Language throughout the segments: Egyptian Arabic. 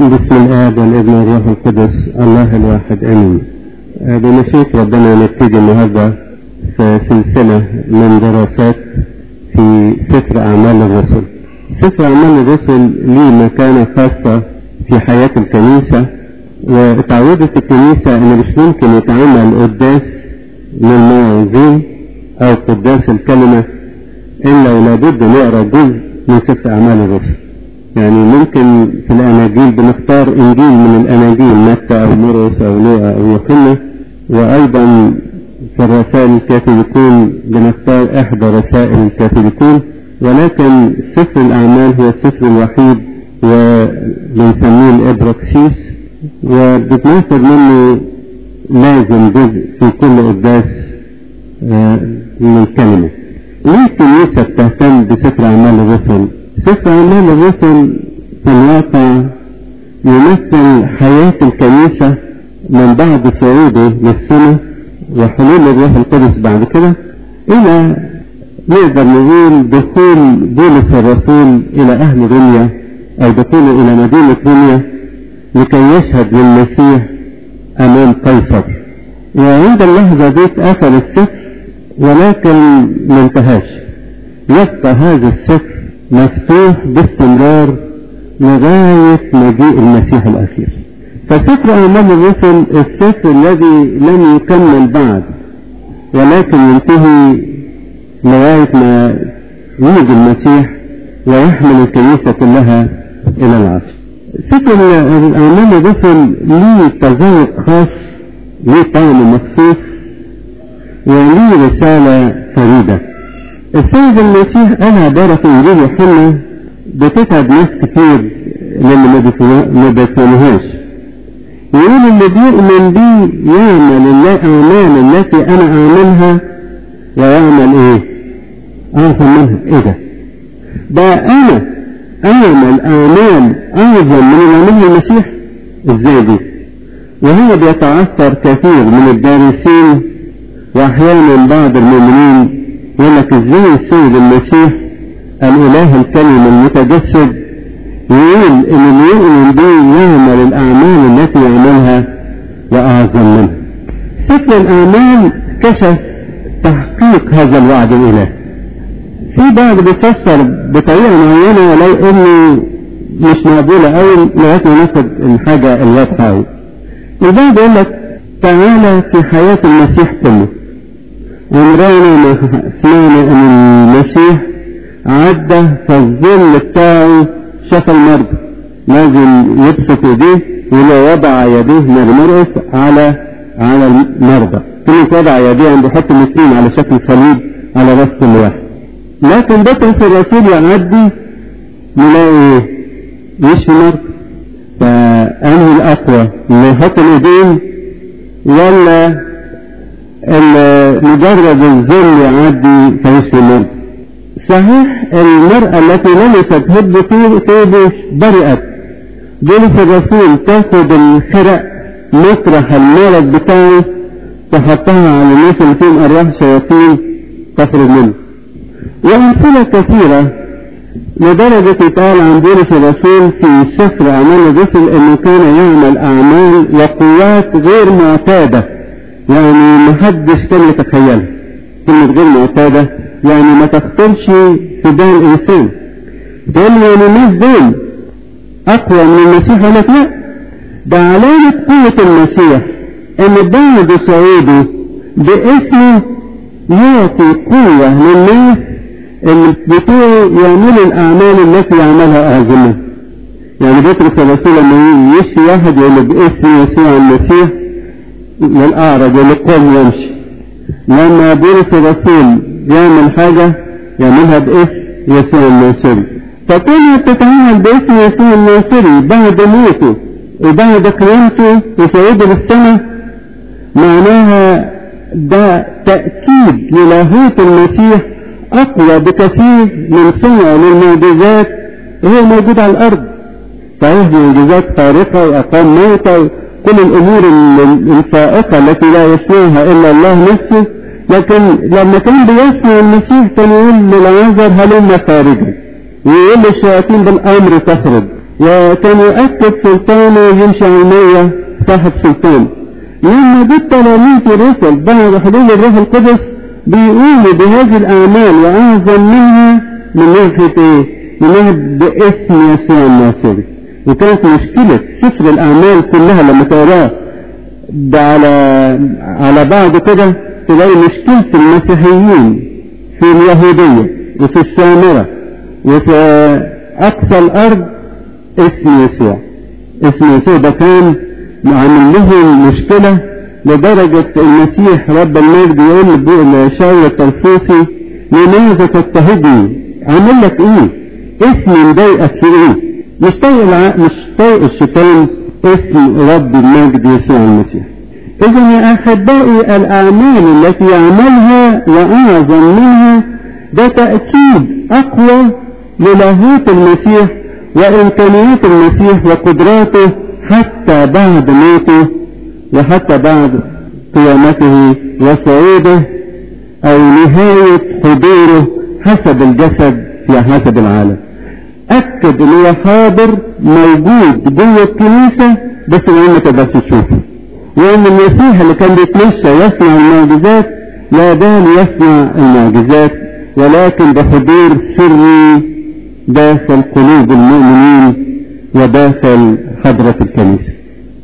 بسم الآب والابن والروح القدس الله الواحد آمين آه، بمشيئة ربنا نبتدي النهاردة في سلسلة من دراسات في سفر أعمال الرسل سفر أعمال الرسل ليه مكانة خاصة في حياة الكنيسة واتعودت الكنيسة إن مش ممكن يتعمل قداس للمواعظين أو قداس الكلمة إلا ولابد نقرأ جزء من سفر أعمال الرسل يعني ممكن في الأناجيل بنختار إنجيل من الأناجيل متى أو مرقس أو لوقا أو يوحنا وأيضا في الرسائل الكاثوليكون بنختار إحدى رسائل الكاثوليكون ولكن سفر الأعمال هو السفر الوحيد وبنسميه الإبراكسيس وبتناسب منه لازم جزء في كل قداس آه، من الكلمة. ليه الكنيسة بتهتم بسفر أعمال الرسل؟ سفر أعمال الرسل في الواقع يمثل حياة الكنيسة من بعد صعوده للسماء وحلول الروح القدس بعد كده إلى نقدر نقول دخول بولس الرسول إلى أهل روميا أو دخوله إلى مدينة روميا لكي يشهد للمسيح أمام قيصر وعند اللحظة دي اتقفل السفر ولكن ما انتهاش يبقى هذا السفر مفتوح باستمرار لغاية مجيء المسيح الأخير فسفر أعمال الرسل السفر الذي لم يكمل بعد ولكن ينتهي لغاية ما يجي المسيح ويحمل الكنيسة كلها إلى العصر سفر أعمال الرسل ليه تذوق خاص ليه طعم مخصوص وليه رسالة فريدة السيد المسيح قال عبارة في إنجيل يوحنا بتتعب ناس كتير للي ما بيفهموهاش يقول اللي بيؤمن بي يعمل الأعمال التي أنا أعملها ويعمل إيه؟ أعظم منها إيه ده؟ ده أنا أعمل أعمال أعظم من اللي عملها المسيح إزاي دي؟ وهو بيتعثر كثير من الدارسين وأحيانا بعض المؤمنين يقول لك ازاي السيد المسيح الاله الكلمة المتجسد يقول ان اللي يؤمن به يعمل الاعمال التي يعملها واعظم منها سفر الاعمال كشف تحقيق هذا الوعد الالهي في بعض بيفسر بطريقة معينة ولو انه مش مقبولة قوي لغاية ما ناخد الحاجة الواضحة قوي البعض يقول لك تعالى في حياة المسيح كله عمرنا ما سمعنا ان المسيح عدى فالظل بتاعه شاف المرضى لازم يبسط ايديه ولو وضع يديه من المرقص على على المرضى كلمة وضع يديه عم بيحط الاثنين على شكل صليب على راس كل واحد لكن بطرس الرسول يعدي نلاقي ايه؟ يشفي مرضى فأنهي الأقوى اللي يحط الإيدين ولا مجرد الظل يعدي فيشفي المرض صحيح المرأة التي لمست هب طيبه برئت جلس الرسول تاخد الخرق مطرح المرض بتاعه تحطها على الناس اللي فيهم أرواح شياطين تخرج منه وأمثلة كثيرة لدرجة يتقال عن بولس الرسول في سفر أعمال الرسل أنه كان يعمل أعمال وقوات غير معتادة يعني ما حدش كان يتخيلها كلمة غير معتادة يعني ما تخطرش في بال الإنسان قال يعني الناس دول أقوى من المسيح ولا لا ده علامة قوة المسيح إن بعد صعوده باسمه يعطي قوة للناس اللي بتوعه يعملوا الأعمال التي يعملها أعظمه يعني بطرس الرسول لما يشفي واحد يقول له باسم يسوع المسيح للأعرج اللي قوم يمشي لما بولس الرسول يعمل حاجة يعملها باسم يسوع الناصري فكانت تتعامل باسم يسوع الناصري بعد موته وبعد قيامته وصعوده للسماء معناها ده تأكيد للاهوت المسيح أقوى بكثير من صنع للمعجزات وهو موجود على الأرض صحيح معجزات خارقة وأقام موتى كل الأمور الفائقة التي لا يسمعها إلا الله نفسه لكن لما كان بيسمع المسيح كان يقول للعازر هلم خارجا ويقول للشياطين بالأمر تخرج وكان يؤكد سلطانه يمشي على المية صاحب سلطان لما جه التلاميذ الرسل بعد حلول الروح القدس بيقوموا بهذه الأعمال وأعظم منها من ناحية إيه؟ من ناحية باسم يسوع الناصري وكانت مشكلة سفر الأعمال كلها لما تقراه ده على على بعض كده تلاقي مشكلة المسيحيين في اليهودية وفي السامرة وفي أقصى الأرض اسم يسوع اسم يسوع ده كان عامل لهم مشكلة لدرجة المسيح رب المجد يقول لشاول الترسوسي لماذا تضطهدني؟ عامل لك ايه؟ اسم مضايقك في ايه؟ مش طايق الع... مش طايق الشيطان اسم رب المجد يسوع المسيح. إذا يا أحبائي الأعمال التي يعملها وأعظم منها ده تأكيد أقوى للاهوت المسيح وإمكانيات المسيح وقدراته حتى بعد موته وحتى بعد قيامته وصعوده أو نهاية حضوره حسب الجسد في حسب العالم أكد إن هو حاضر موجود جوه الكنيسة بس ما تقدرش تشوفه وأن المسيح اللي كان بيتمشى يصنع المعجزات لا زال يصنع المعجزات ولكن بحضور سري داخل قلوب المؤمنين وداخل حضرة الكنيسة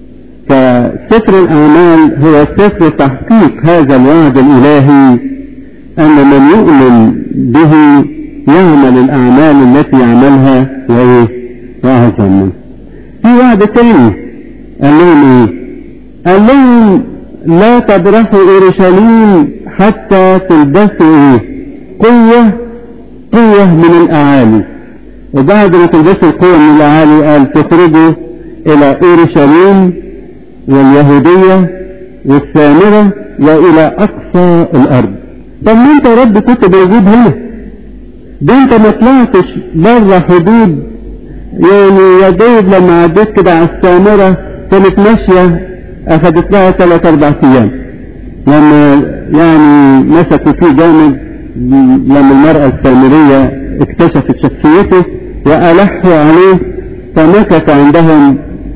فسفر الأعمال هو سفر تحقيق هذا الوعد الإلهي أن من يؤمن به يعمل الأعمال التي يعملها وإيه وأعظم منه في وعد تاني قال لهم إيه قال لهم لا تبرحوا أورشليم حتى تلبسوا إيه قوة قوة من الأعالي وبعد ما تلبسوا القوة من الأعالي قال تخرجوا إلى أورشليم واليهودية والسامرة وإلى أقصى الأرض طب ما أنت يا رب كنت موجود هنا ده أنت ما طلعتش بره حدود يعني يا دوب لما عديت كده على السامرة كانت ماشية أخدت لها ثلاث أربع أيام لما يعني مسكوا فيه جامد لما المرأة السامرية اكتشفت شخصيته وألحوا عليه فمكث عندهم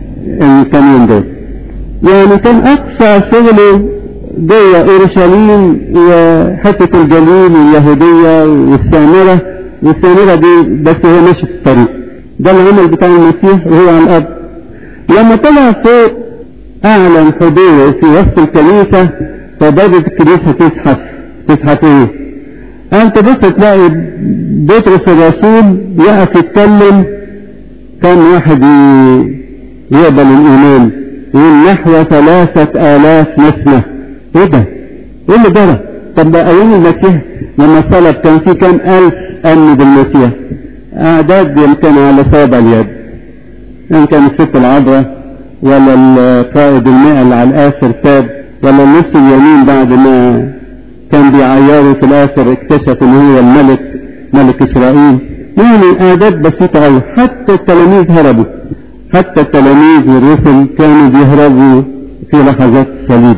الكم يوم دول يعني كان أقصى شغله جوه أورشليم وحتة الجليل واليهودية والسامرة والسامرة دي بس هو ماشي في الطريق ده العمل بتاع المسيح وهو على الأرض لما طلع فوق أعلن حضوره في وسط الكنيسة فبدت الكنيسة تزحف تزحف إيه؟ أنت بس تلاقي بطرس الرسول يقف يتكلم كان واحد يقبل الإيمان يقول نحو ثلاثة آلاف نسمة إيه ده؟ إيه اللي جرى؟ طب ده أيام المسيح لما صلب كان في كام ألف أمن بالمسيح أعداد يمكن على صابع اليد إن كان الست العذراء ولا القائد المئة اللي على الآخر تاب ولا النص اليمين بعد ما كان بيعيره في الآخر اكتشف إن هو الملك ملك إسرائيل يعني أعداد بسيطة أوي حتى التلاميذ هربوا حتى التلاميذ والرسل كانوا بيهربوا في لحظات الصليب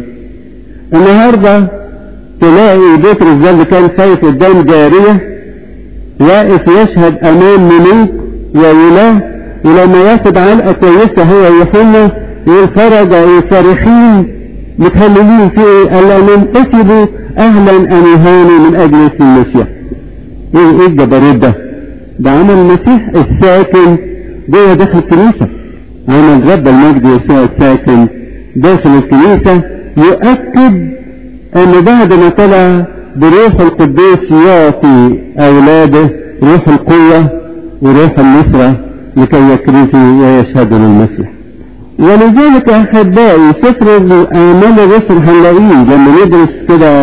النهارده تلاقي بطرس ده اللي كان خايف قدام جارية واقف يشهد أمام ملوك وولاة ولما ياخد علقة كويسة هو يوحنا يقول خرج فرحين متهللين في ايه؟ قال لهم انتسبوا اهلا ان يهانوا من اجل اسم المسيح. ايه ايه الجبروت ده؟ ده عمل المسيح الساكن جوه داخل الكنيسة. عمل رب المجد يسوع الساكن داخل الكنيسة يؤكد ان بعد ما طلع بروح القدوس يعطي اولاده روح القوة وروح النصرة لكي يكرزوا ويشهدوا للمسيح. ولذلك احبائي سفر اعمال الرسل هنلاقيه لما ندرس كده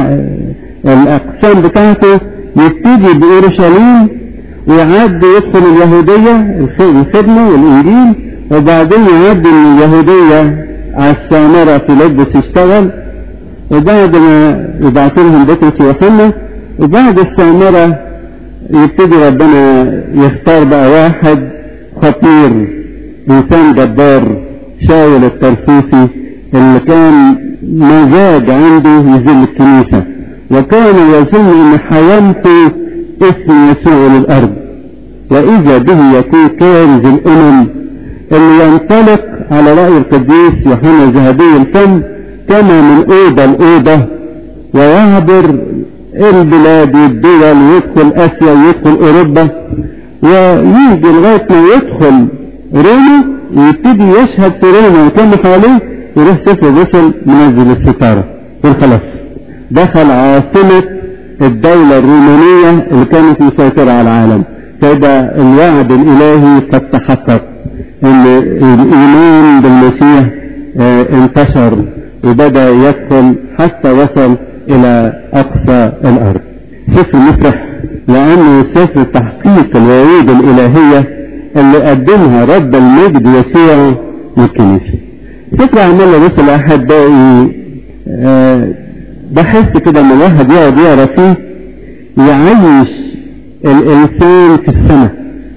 الاقسام بتاعته يبتدي باورشليم ويعدي يدخل اليهوديه الخدمه والانجيل وبعدين يعدي من اليهوديه على السامره في لبس يشتغل وبعد ما يبعثوا لهم بطرس ويوحنا وبعد السامره يبتدي ربنا يختار بقى واحد خطير انسان جبار شاول الترسوسي اللي كان مزاج عنده يذل الكنيسة وكان يظن ان حيامته اسم يسوع للارض وإذا به يكون كنز الأمم اللي ينطلق على رأي القديس يوحنا الذهبي الفم كما من أوضة لأوضة ويعبر البلاد والدول ويدخل آسيا ويدخل أوروبا ويجي لغاية ما يدخل روما ويبتدي يشهد في روما وكان حواليه يروح سفر الرسل منزل الستارة والخلاص دخل عاصمة الدولة الرومانية اللي كانت مسيطرة على العالم فده الوعد الإلهي قد تحقق ان الإيمان بالمسيح اه انتشر وبدأ يدخل حتى وصل إلى أقصى الأرض سفر مفرح لأنه سفر تحقيق الوعود الإلهية اللي قدمها رب المجد يسوع للكنيسة سفر أعمال الرسل أحبائي أه بحس كده لما الواحد يقعد يقرا فيه يعيش الإنسان في السماء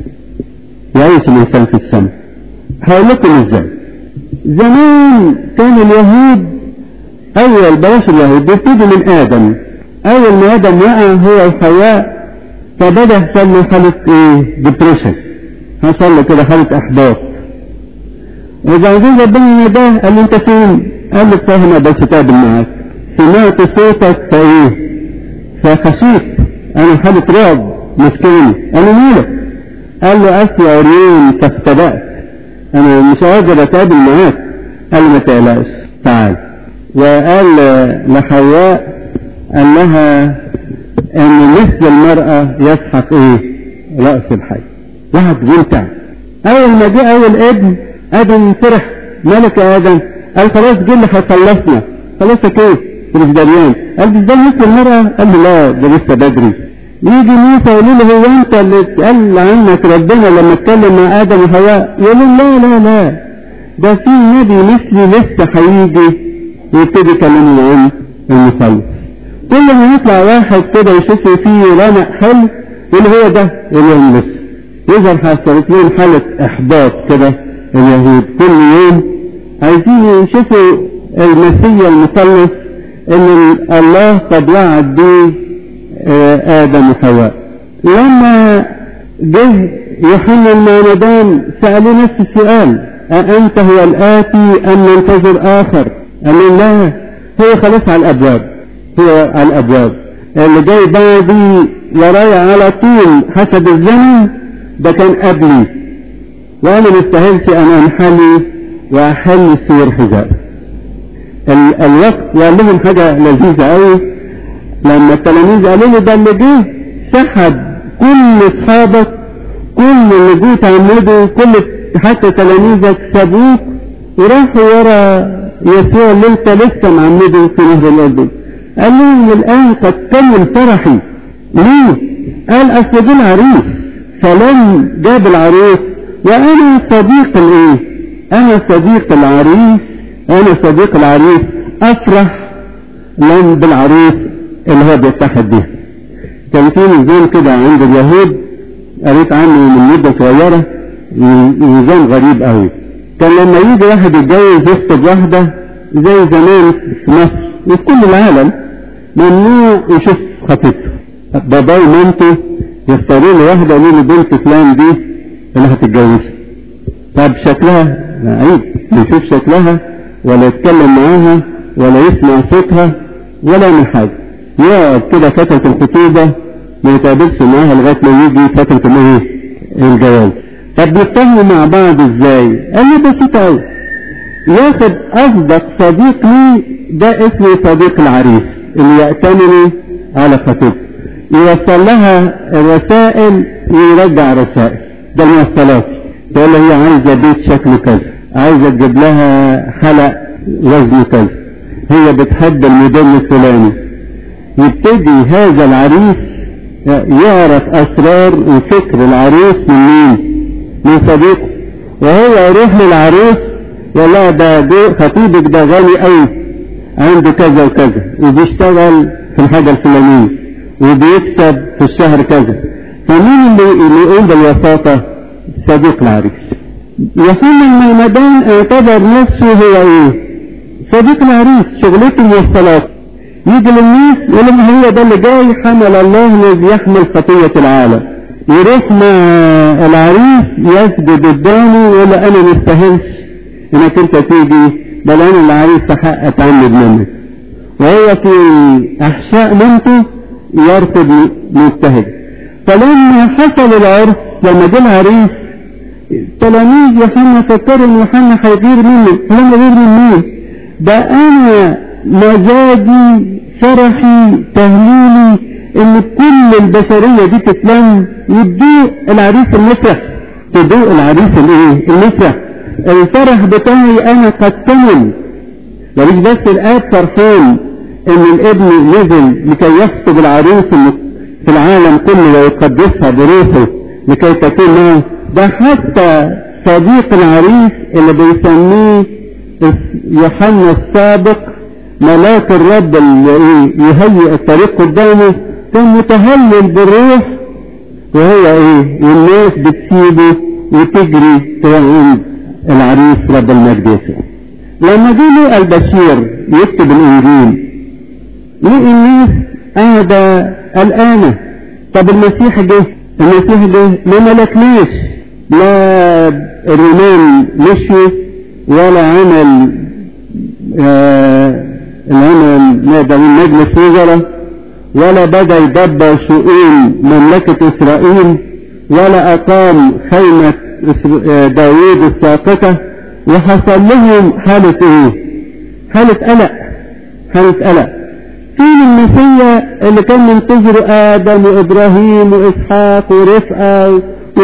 يعيش الإنسان في السماء هقول لكم إزاي زمان كان اليهود أول بلاش اليهود بيبتدوا من آدم أول ما آدم وقع هو وحواء فبدأ يحصل له حالة إيه؟ ديبريشن حصل له كده حالة إحباط وبعدين ربنا ده قال له أنت فين؟ قال له فاهم بس تقابل معاك سمعت صوتك فإيه؟ فخشيت أنا حالة رعب مسكين قال له مالك؟ قال له أسوأ عريون فافتدأت أنا مش قادر أتقابل معاك قال له ما تقلقش تعال وقال لحواء قال لها ان مثل المرأة يسحق ايه رأس الحي واحد ممتع اول ما جه اول ابن ادم فرح ملك يا ادم قال خلاص جه اللي هيخلصنا خلصك ايه مش دريان قال ازاي مثل المرأة قال له لا ده لسه بدري يجي موسى يقول له هو انت اللي قال عنك ربنا لما اتكلم مع ادم وحواء يقول له لا لا لا ده في نبي مثلي لسه هيجي ويبتدي يكلمنا عن المثلث كل ما يطلع واحد كده يشوف فيه رمق حلو يقول هو ده اليوم لسه يظهر حصلت لهم حالة إحباط كده اليهود كل يوم عايزين يشوفوا المسيح المثلث إن الله قد وعد به آدم وحواء لما جه يوحنا المعمدان سألوا نفس السؤال أأنت هو الآتي أم ننتظر آخر؟ قال له لا هو خلاص على الأبواب هو على الأبواب اللي جاي بعدي ورايا على طول حسب الزمن ده كان قبلي وأنا مستاهلش أن أنحني وأحل سير حجاب ال الوقت وقال لهم حاجة لذيذة قوي لما التلاميذ قالوا له ده اللي جه سحب كل أصحابك كل اللي جه تعمدوا كل حتى تلاميذك سابوك وراحوا ورا يسوع اللي انت لسه معمده في نهر الاردن قال لهم الان قد كمل فرحي ليه قال اصل دي العريس فلم جاب العريس وانا صديق الايه انا صديق العريس انا صديق العريس افرح لم بالعريس اللي هو بيتحد بيها كان في نظام كده عند اليهود قريت عنه من مدة صغيرة نظام غريب قوي كان لما يجي واحد يتجوز يخطب واحدة زي زمان في مصر وفي كل العالم ممنوع يشوف خطيبته بابا ومامته يختاروا له واحدة يقولوا له بنت فلان دي اللي هتتجوزها طب شكلها عيب يشوف شكلها ولا يتكلم معاها ولا يسمع صوتها ولا من حاجة يقعد كده فترة الخطوبة ما يتقابلش معاها لغاية ما يجي فترة الايه الجواز طب نتفاهموا مع بعض ازاي قال لي بسيط قوي ياخد اصدق صديق لي ده اسمه صديق العريس اللي يأتمني على خطيبته يوصل لها الرسائل ويرجع رسائل ده الموصلات تقول هي عايزة بيت شكله كذا عايزة تجيب لها حلق وزنه كذا هي بتحب الموديل الفلاني يبتدي هذا العريس يعرف اسرار وفكر العريس من مين من صديقه وهو يروح للعريس والله ده ده خطيبك ده غني قوي عنده كذا وكذا وبيشتغل في الحاجة الفلانية وبيكسب في الشهر كذا فمين اللي, اللي يقوم بالوساطة صديق العريس يوحنا المعمدان اعتبر نفسه هو ايه صديق العريس شغلته موصلات يجي للناس يقول لهم هو ده اللي جاي حمل الله الذي يحمل خطية العالم يروح مع العريس يسجد قدامه ويقول له انا ما استاهلش انك انت تيجي بل انا العريس حق اتعمد منك وهو في احشاء منته يرفض مجتهد فلما حصل العرس لما جه العريس تلاميذ يوحنا فكروا ان يوحنا هيغير مني لما غير من مين ده انا مزاجي فرحي تهليلي ان كل البشرية دي تتلم يدوق العريس المفرح تدوق العريس الايه المفرح الفرح بتاعي انا قد كمل مش بس الاب فرحان ان الابن نزل لكي يخطب العروس اللي في العالم كله ويقدسها بروحه لكي تكون معه ده حتى صديق العريس اللي بيسميه يوحنا السابق ملاك الرب اللي يهيئ الطريق قدامه كان متهلل بالروح وهو ايه والناس بتسيبه وتجري عند العريس رب المجد يسوع لما جه لقى البشير يكتب الانجيل لقي الناس قاعدة قلقانة طب المسيح جه المسيح جه ما ملكناش لا الرومان مشوا ولا عمل آه العمل نقدر مجلس وزراء ولا بدا يدبر شؤون مملكة اسرائيل ولا اقام خيمة داوود الساقطة وحصل لهم حالة ايه حالة قلق حالة قلق فين المسيا اللي كان منتظر ادم وابراهيم واسحاق ورفقة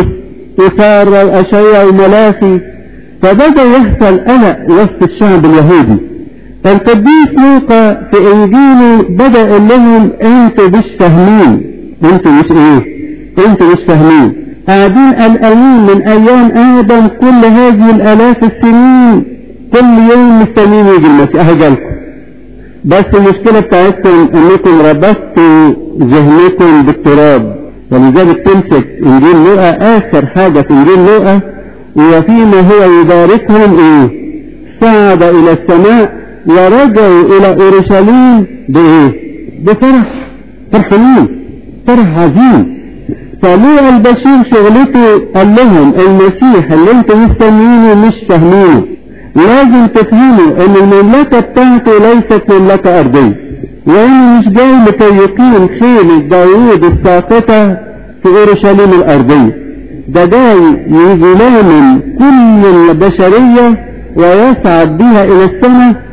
وسارة واشعيا وملاخي فبدأ يحصل قلق وسط الشعب اليهودي القديس لوقا في انجيله بدأ يقول لهم انتوا مش فاهمين انتوا مش ايه انتوا مش فاهمين قاعدين قلقانين من ايام ادم كل هذه الالاف السنين كل يوم مستنيين يجي المسيح اهي جالكم بس المشكله بتاعتكم انكم ربطتوا ذهنكم بالتراب ولذلك تمسك انجيل لوقا اخر حاجه في انجيل لوقا وفيما هو يباركهم ايه صعد الى السماء ورجعوا الى اورشليم بايه بفرح فرحانين فرح عظيم فلوقا البشير شغلته قال لهم المسيح اللي انتم مستنيينه مش فاهمينه لازم تفهموا ان المملكة بتاعته ليست مملكة ارضية وانه مش جاي لكي يقيم خيمة داوود الساقطة في اورشليم الارضية ده جاي يظلام كل البشرية ويصعد بها الى السماء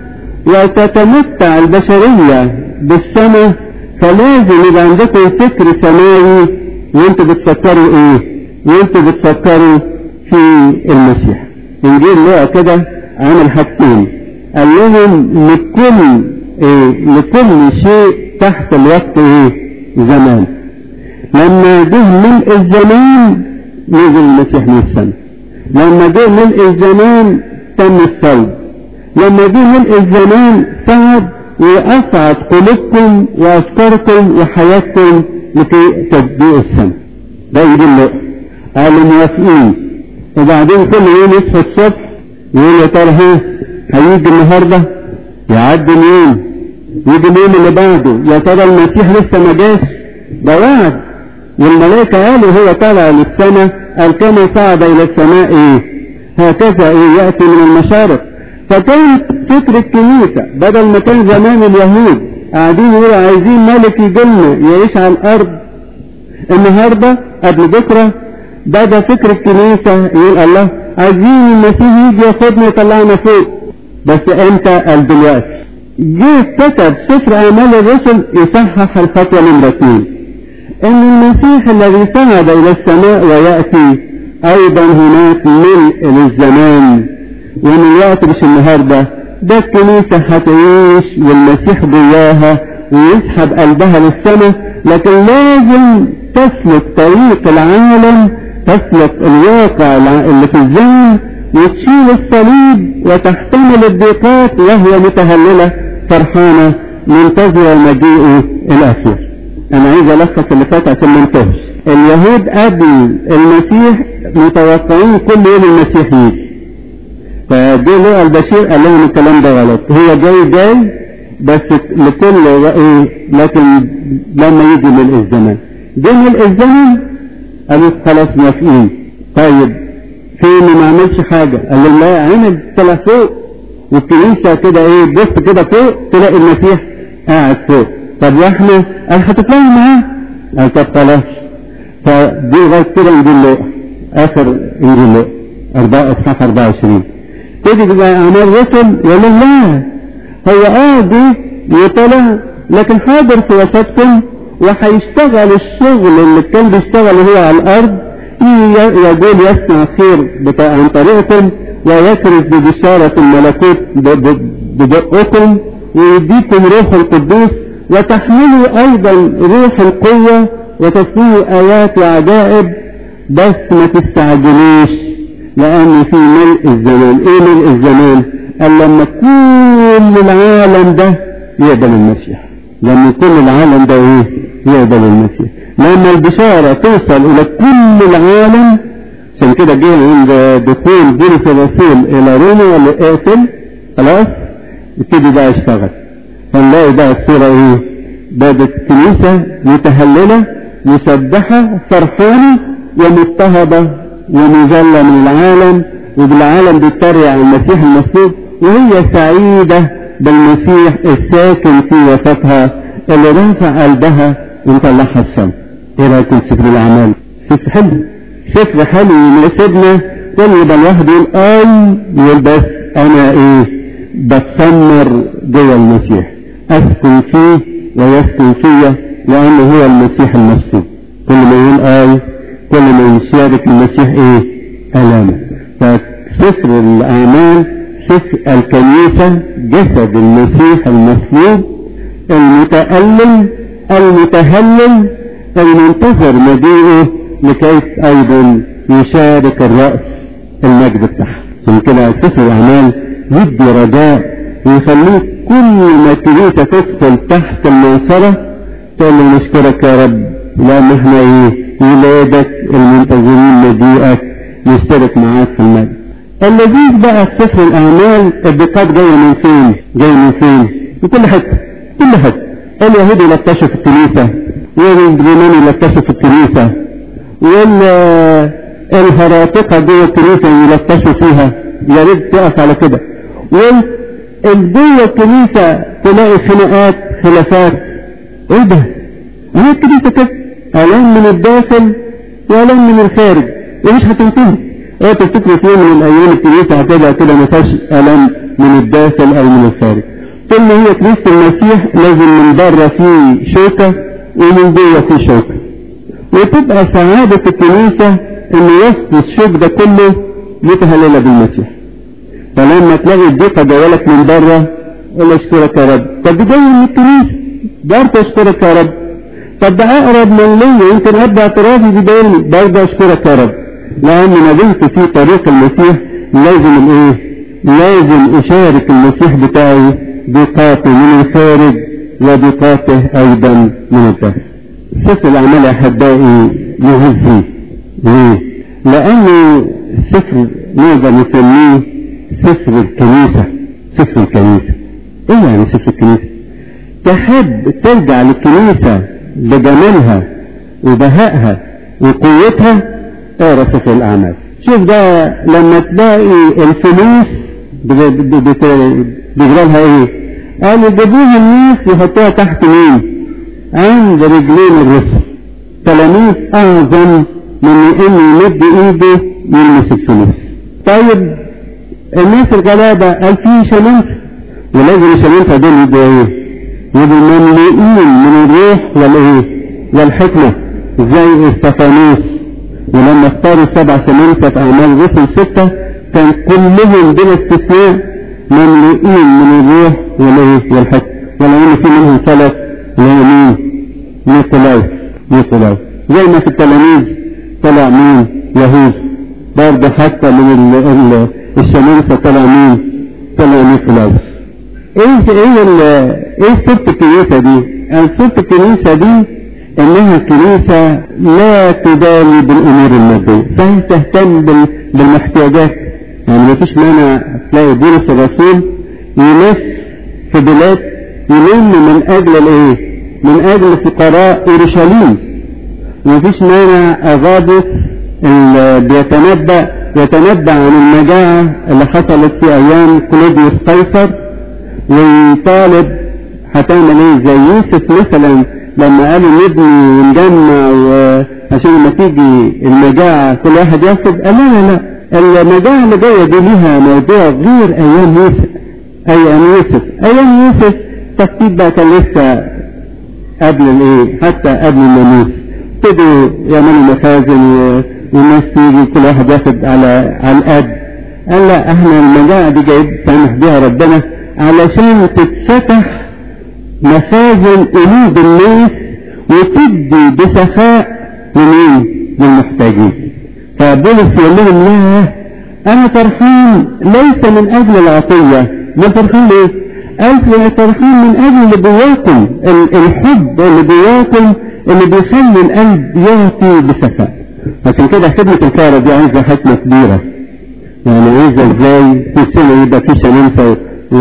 وتتمتع البشرية بالسماء فلازم يبقى عندكم فكر سماوي وانتوا بتفكروا ايه وانتوا بتفكروا في المسيح انجيل لوقا كده عمل حاجتين قال لهم لكل ايه لكل شيء تحت الوقت ايه زمان لما جه ملء الزمان نزل المسيح من السماء لما جه ملء الزمان تم الصلب لما جه ملء الزمان صعد وأصعد قلوبكم وأفكاركم وحياتكم لكي تبدئوا السماء ده يجي اللقاء قالوا موافقين وبعدين كل يوم يصحى الصبح يقول يا ترى ها هيجي النهارده يعدي اليوم يجي اليوم اللي بعده يا ترى المسيح لسه ما جاش ده وعد والملائكة قالوا هو طالع للسماء قال كما صعد إلى السماء إيه هكذا إيه يأتي من المشارق فكانت فكرة الكنيسة بدل ما كان زمان اليهود قاعدين يقولوا عايزين ملك يجيلنا يعيش على الأرض النهاردة قبل بكرة بدأ فكر الكنيسة يقول الله عايزين المسيح يجي ياخدنا يطلعنا فوق بس امتى قال دلوقتي جه كتب سفر اعمال الرسل يصحح الخطوة نمرة اثنين ان المسيح الذي صعد الى السماء ويأتي ايضا هناك ملء للزمان ومن الوقت مش النهاردة ده الكنيسة هتعيش والمسيح جواها ويسحب قلبها للسماء لكن لازم تسلك طريق العالم تسلك الواقع اللي في الزمن وتشيل الصليب وتحتمل الضيقات وهي متهللة فرحانة منتظرة مجيئه الأخير أنا عايز ألخص اللي فات عشان ما انتهش اليهود قبل المسيح متوقعين كل يوم المسيح يجي فجه لقى البشير قال لهم الكلام ده غلط هو جاي جاي بس لكل ايه لكن لما يجي ملء الزمان جه ملء الزمن قالوا خلاص موافقين طيب فين ما عملش حاجة قال لهم لا عمل طلع فوق والكنيسة كده ايه بص كده فوق تلاقي المسيح قاعد فوق طب واحنا قال هتطلعوا معاه قال طب خلاص فدي لغاية كده انجيل لوقا اخر انجيل لوقا أربعة اصحاح 24 تيجي بقى اعمال رسل يقول لهم لا هو اه جه وطلع لكن حاضر في وسطكم وهيشتغل الشغل اللي كان بيشتغل هو على الارض يقول يصنع خير بتاع عن طريقكم ويكرز ببشارة الملكوت بدقكم ويديكم روح القدوس وتحملوا ايضا روح القوة وتصنعوا ايات وعجائب بس ما تستعجلوش لان في ملء الزمان ايه ملء الزمان قال لما كل العالم ده يقبل المسيح لما كل العالم ده ايه يقبل المسيح لما البشارة توصل الى كل العالم عشان كده جه عند دخول بولس الرسول الى روما ولا اقفل خلاص يبتدي بقى يشتغل فنلاقي بقى الصورة ايه بدت كنيسة متهللة مسبحة فرحانة ومضطهدة ومذلة من العالم وبالعالم بيتريق على المسيح المصلوب وهي سعيدة بالمسيح الساكن في وسطها اللي رافع قلبها ومطلعها السما ايه رايكم في سفر الاعمال سفر حلو سفر حلو يناسبنا كل ده الواحد يقول اي يقول بس انا ايه بتسمر جوه المسيح اسكن فيه ويسكن فيا لانه هو المسيح المصلوب كل ما يقول اي كل ما يشارك المسيح ايه الامه فسفر الاعمال سفر الكنيسه جسد المسيح المصلوب المتألم المتهلل المنتظر مجيئه لكي ايضا يشارك الرأس المجد بتاعه من كده سفر الاعمال يدي رجاء ويخليك كل ما الكنيسة تدخل تحت المنصرة تقول له نشكرك يا رب لان احنا ايه ولادك المنتظرين مجيئك نشترك معاك في المجد اللذيذ بقى في سفر الاعمال الدقات جايه من فين؟ جايه من فين؟ من كل حته كل حته اليهود يلطشوا في الكنيسه والرومان يلطشوا في الكنيسه والهراطقه جوه الكنيسه يلطشوا فيها يا ريت تقف على كده جوه الكنيسه تلاقي خناقات خلافات ايه ده؟ هي الكنيسه كده الام من الداخل والام من الخارج ومش هتنتهي ايه تفتكروا في يوم من الايام الكنيسه هتبقى كده ما فيهاش الم من الداخل او من الخارج طول ما هي كنيسه المسيح لازم من بره في شوكه ومن جوه في شوكه وتبقى سعاده الكنيسه ان وسط الشوك ده كله متهلله بالمسيح فلما تلاقي الضيقه جايلك من بره قول اشكرك يا رب طب دي جايه من الكنيسه برضه اشكرك يا رب طب ده اقرب من ليا يمكن ابدا اعتراضي بدايلي برضه اشكرك يا رب لأن ما دمت في طريق المسيح لازم الايه لازم اشارك المسيح بتاعي بقاته من الخارج وبقاته ايضا من الداخل سفر الاعمال يا احبائي يهزي ليه لانه سفر نقدر نسميه سفر الكنيسة سفر الكنيسة ايه يعني سفر الكنيسة تحب ترجع للكنيسة بجمالها وبهائها وقوتها اقرا سفر الاعمال شوف ده لما تلاقي الفلوس بيجرالها ايه قالوا يجيبوها الناس يحطوها تحت مين عند رجلين الرسل تلاميذ اعظم من انه يمد ايده يلمس الفلوس طيب الناس الغلابة قال في شمنت ولازم الشمنت دول يبقوا ايه يبقوا مملوئين من الروح والايه والحكمة زي استفانوس ولما اختاروا السبع سمنسة في أعمال الرسل ستة كان كلهم بلا استثناء مملوئين من الروح والايه والحكمة ولو في منهم ثلاث اللي هو مين؟ نيكولاوس نيكولاوس زي ما في التلاميذ طلع مين؟ يهوذا برضه حتى من ال ال الشمامسة طلع مين؟ طلع نيكولاوس ايه ايه ال ايه سبت الكنيسة دي؟ سبت الكنيسة دي انها كنيسة لا تبالي بالامور المادية فهي تهتم بال... بالاحتياجات يعني ما فيش مانع تلاقي بولس الرسول يلف في بلاد يلم من اجل الايه من اجل فقراء اورشليم ومفيش مانع أغابس اللي بيتنبأ يتنبأ عن المجاعة اللي حصلت في أيام كلوديوس قيصر ويطالب هتعمل ايه زي يوسف مثلا لما قالوا نبني ونجمع وعشان لما تيجي المجاعة كل واحد ياخد قال لا لا لا المجاعة اللي جاية دي ليها موضوع غير أيام يوسف أيام يوسف أيام يوسف تخطيط بقى كان لسه قبل الايه حتى قبل الناموس ابتدوا يعملوا مخازن و... والناس تيجي كل واحد ياخد على على القد قال لا احنا المجاعة دي جايب سامح بيها ربنا علشان تتفتح مخازن قلوب الناس وتدي بسخاء لمين؟ للمحتاجين فبولس يقول لهم لا انا فرحان ليس من اجل العطية ما فرحان ليه؟ قال فرحان من اجل اللي جواكم الحب اللي جواكم اللي بيخلي القلب يعطي بسخاء عشان كده خدمة الكهرباء دي عايزة حكمة كبيرة يعني عايزة ازاي في سنة يبقى في شمامسة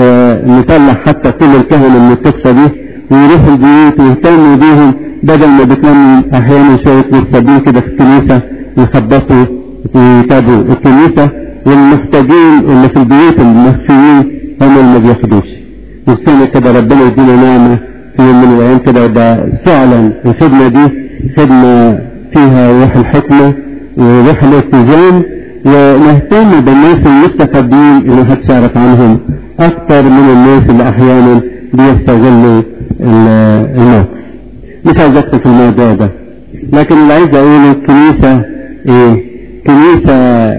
ونطلع حتى كل الكهنة من القصة دي ويروحوا البيوت ويهتموا بيهم بدل ما بتنام احيانا شوية مرتبين كده في الكنيسة يخبطوا ويتابعوا الكنيسة والمحتاجين اللي في البيوت المخفيين هم اللي ما بياخدوش والسنة كده ربنا يدينا نعمة في يوم من الأيام كده يبقى فعلا الخدمة دي خدمة فيها روح الحكمة وروح الالتزام ونهتم بالناس المستفادين اللي محدش يعرف عنهم أكتر من الناس اللي أحيانا بيستغلوا الموقف مش عايز أدخل في الموضوع ده لكن اللي عايز أقوله الكنيسة إيه؟ كنيسة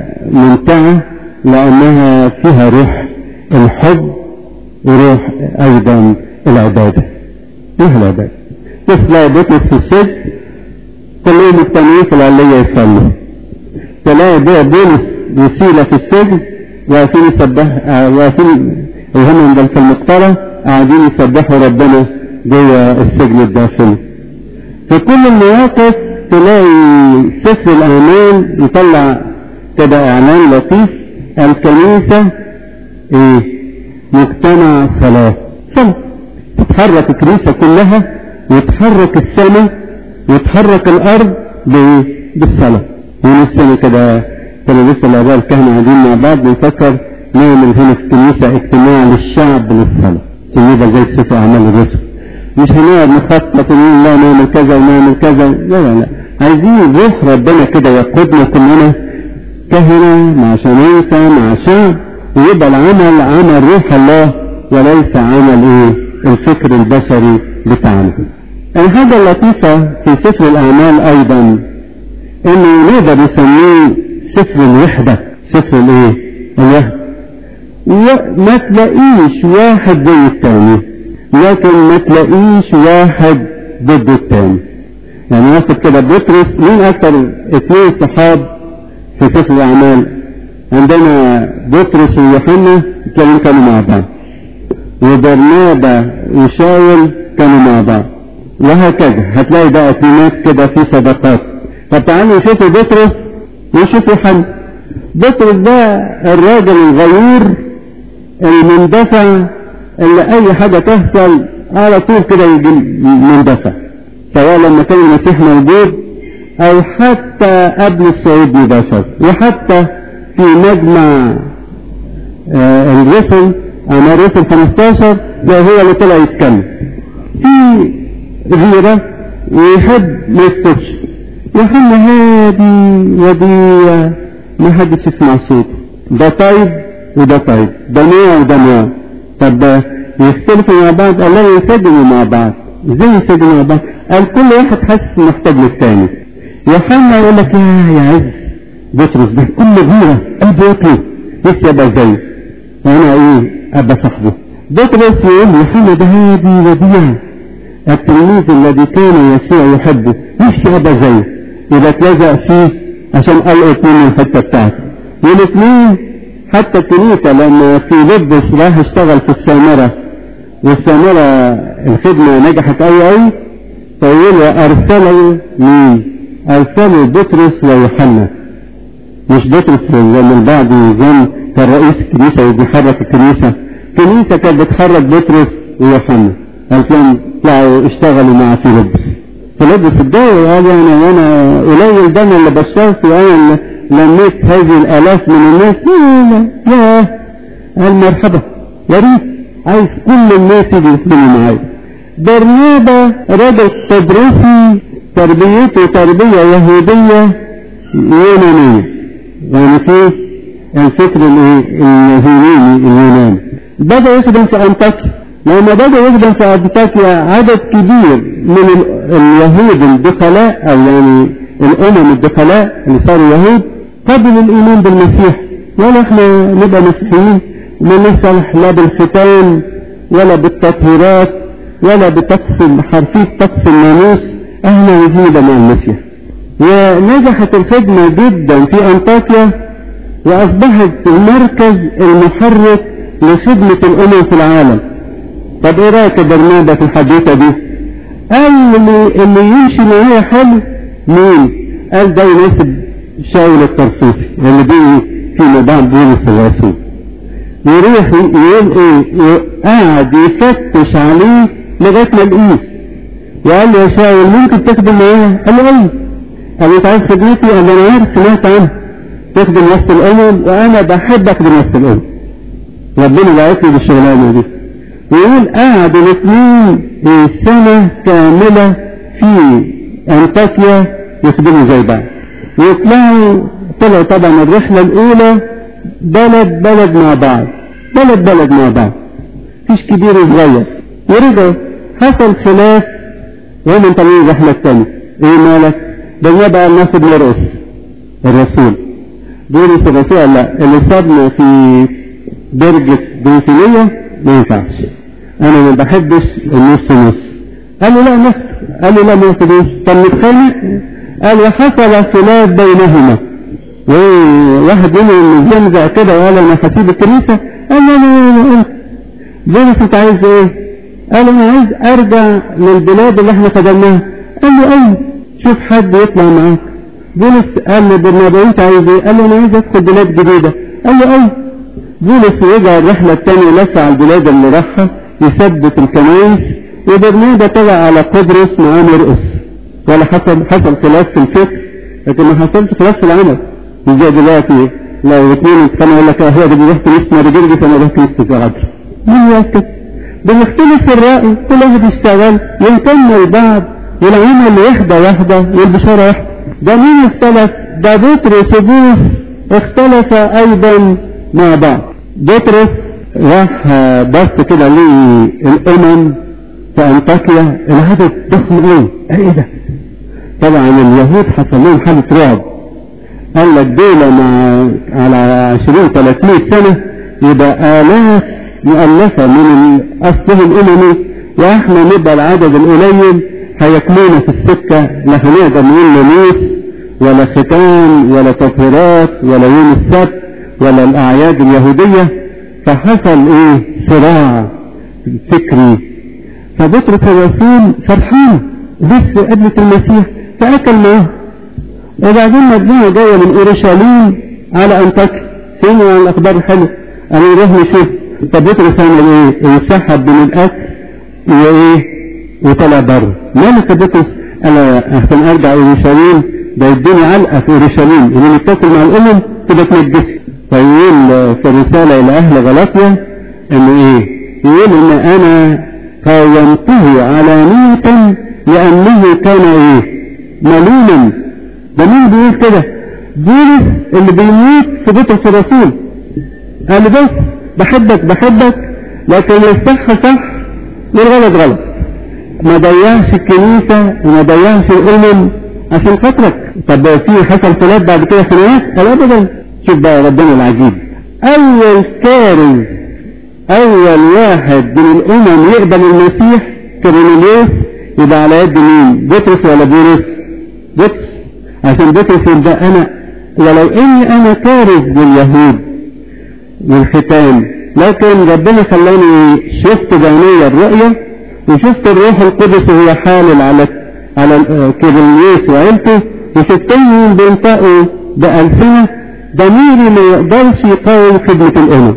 ممتعة لأنها فيها روح الحب وروح أيضا العبادة روح العبادة تلاقي بطرس في السجن كلهم مجتمعين في العلية يصلوا تلاقي بقى بولس وسيلة في السجن واقفين يسبح واقفين وهم في المقطرة قاعدين يسبحوا ربنا جوه السجن الداخلي في كل المواقف تلاقي سفر الأعمال يطلع كده إعلان لطيف الكنيسة إيه مجتمع صلاة صلاة تتحرك الكنيسة كلها وتحرك السماء وتحرك الأرض بالصلاة من السنة كده كانوا لسه الآباء الكهنة قاعدين مع بعض بنفكر نعمل هنا في الكنيسة اجتماع للشعب للصلاة عشان يبقى زي سفر أعمال الرسل مش هنقعد نخطط ونقول لا نعمل كذا ونعمل كذا لا لا لا عايزين روح ربنا كده يقودنا كلنا كهنة مع شمامسة مع شعب ويبقى العمل عمل روح الله وليس عمل ايه الفكر البشري بتاعنا الحاجة اللطيفة في سفر الأعمال أيضا إنه نقدر نسميه سفر الوحدة سفر الإيه؟ الوحدة ما تلاقيش واحد زي التاني لكن ما تلاقيش واحد ضد التاني يعني واخد كده بطرس مين أكثر اثنين صحاب في سفر الأعمال عندنا بطرس ويوحنا كانوا مع بعض وبرنابا وشاول كانوا مع بعض وهكذا هتلاقي بقى في ناس كده في صداقات طب تعالوا نشوفوا بطرس ونشوفوا حل بطرس ده الراجل الغيور المندفع اللي اي حاجة تحصل على طول كده يجي مندفع سواء لما كان المسيح موجود او حتى قبل الصعود مباشرة وحتى في مجمع آه الرسل اعمال الرسل 15 ده هو اللي طلع يتكلم في غيرة ويحب ما يسكتش يحب هادي وديع ما حدش يسمع صوته ده طيب وده طيب ده نوع وده نوع طب يختلفوا مع بعض قال لا ينسجموا مع بعض ازاي ينسجموا مع بعض قال كل واحد حاسس محتاج للتاني يوحنا يقول لك يا يا عز بطرس ده كل غيرة قلبه يطلب نفسي ابقى زيه وانا ايه ابقى صاحبه بطرس يقول يوحنا ده هادي وديع التلميذ الذي كان يسوع يحبه نفسي ابقى زيه اذا اتلزق فيه عشان القط منه الحته بتاعته والاثنين حتى الكنيسه لما في لبس راح اشتغل في السامره والسامره الخدمه نجحت قوي قوي فيقولوا ارسلوا مين؟ ارسلوا بطرس ويوحنا مش بطرس زي ما البعض يظن كان رئيس الكنيسه وبيحرك الكنيسه الكنيسه كانت بتحرك بطرس ويوحنا عشان طلعوا اشتغلوا مع فيلبس فيلبس الدور وقال يعني وانا قليل ده انا اللي بشرت وانا اللي لميت هذه الالاف من الناس لا لا قال مرحبا يا ريت عايز كل الناس يجي يخدموا معايا برنابا رجل تدرسي تربيته تربية يهودية يونانية يعني في الفكر اليوناني اليوناني بدأ يخدم في أنطاكيا لما بدأ يخدم في أنطاكيا عدد كبير من اليهود الدخلاء أو يعني الأمم الدخلاء اللي صاروا يهود قبلوا الإيمان بالمسيح ولا احنا نبقى مسيحيين ما نصلح لا بالختان ولا بالتطهيرات ولا بطقس حرفية طقس الناموس احنا وجودة مع المسيح ونجحت الخدمة جدا في انطاكيا واصبحت المركز المحرك لخدمة الامم في العالم طب ايه رايك يا برنابا في الحديثة دي قال اللي, اللي يمشي معايا حلو مين قال ده يناسب شاول الطرسوسي اللي بيه فيما بعد بولس الرسول يروح يقول ايه قاعد يفتش عليه لغايه ما لقيه وقال له يا شاول ممكن تخدم معايا قال له ايه قال له انت عايز خدمتي قال له انا عارف سمعت عنها تخدم وسط الامم وانا بحب اخدم وسط الامم ربنا بعت لي بالشغلانه دي ويقول قعدوا الاثنين سنه كامله في انطاكيا يخدموا زي بعض ويطلعوا طلعوا طبعا الرحله الاولى بلد بلد مع بعض بلد بلد مع بعض مفيش كبير وصغير ورجعوا حصل خلاف وهم طالعين الرحلة الثانية ايه مالك؟ ده بقى ناخد مرقص الرسول بولس الرسول قال لا اللي صابنا في درجة بنسلية ما ينفعش انا ما بحبش النص نص قال له لا نص قال له لا ما ياخدوش طب نتخانق قال وحصل خلاف بينهما وواحد منهم ينزع كده وقال انا هسيب الكنيسة قال له انا قلت بولس انت عايز ايه قال انا عايز ارجع للبلاد اللي احنا خدمناها قال له ايه شوف حد يطلع معاك بولس قال له برنابا انت عايز ايه قال له انا عايز ادخل بلاد جديدة قال له ايه بولس رجع الرحلة الثانية لف على البلاد اللي راحها يثبت الكنائس وبرنابا طلع على قبرص معاه مرقص ولا حصل حصل خلاف في الفكر لكن ما حصلش خلاف في العمل زي دلوقتي لو اثنين اتخانقوا يقول لك اه هو ده بيروح كنيسة مارجرجس انا بروح كنيسة العدل مين يسكت بنختلف في الرأي كل واحد يشتغل ونكمل بعض والعمل واحدة واحدة والبشارة واحدة ده مين اختلف ده بطرس وبوس اختلف ايضا مع بعض بطرس راح بص كده للامم في انطاكيا العدد ضخم قوي ايه ده طبعا اليهود حصل لهم حالة رعب قال لك دول مع على 20 300 سنة يبقى آلاف مؤلفة من أصلهم الأممي وإحنا نبقى العدد القليل هيكملنا في السكة لا هنقدر نقول ناموس ولا ختان ولا تطهيرات ولا يوم السبت ولا الأعياد اليهودية فحصل إيه صراع فكري فبطرس الرسول فرحان لسه قبلة المسيح فأكل معاه وبعدين مجموعة جاية من أورشليم على أنطاكيا فين الأخبار الحلوة قالوا نروح نشوف طب بطرس عمل ايه؟ انسحب من الاكل وايه؟ وطلع بره مالك يا بطرس؟ انا عشان ارجع اورشليم ده يديني علقه في اورشليم اللي نتاكل مع الامم تبقى تنجسي فيقول في الرساله الى اهل غلاطيا ان ايه؟ يقول ان انا قاومته علانية لانه كان ايه؟ ملوما ده مين بيقول كده؟ بولس اللي بيموت في بطرس الرسول قال بس بحبك بحبك لكن الصح صح والغلط غلط ما ضيعش الكنيسة وما ضيعش الأمم عشان خاطرك طب في حصل خلاف بعد كده خناقات قال أبدا شوف بقى ربنا العجيب أول كارث أول واحد من الأمم يقبل المسيح كورنيليوس يبقى على يد مين؟ بطرس ولا بولس؟ بطرس عشان بطرس يبقى أنا ولو إني أنا كارث باليهود والختان لكن ربنا خلاني شفت بعيني الرؤية وشفت الروح القدس وهو حالل على على كيرليوس وعيلته وشفتهم بينطقوا بألسنة ضميري ما يقدرش يقاوم خدمة الأمم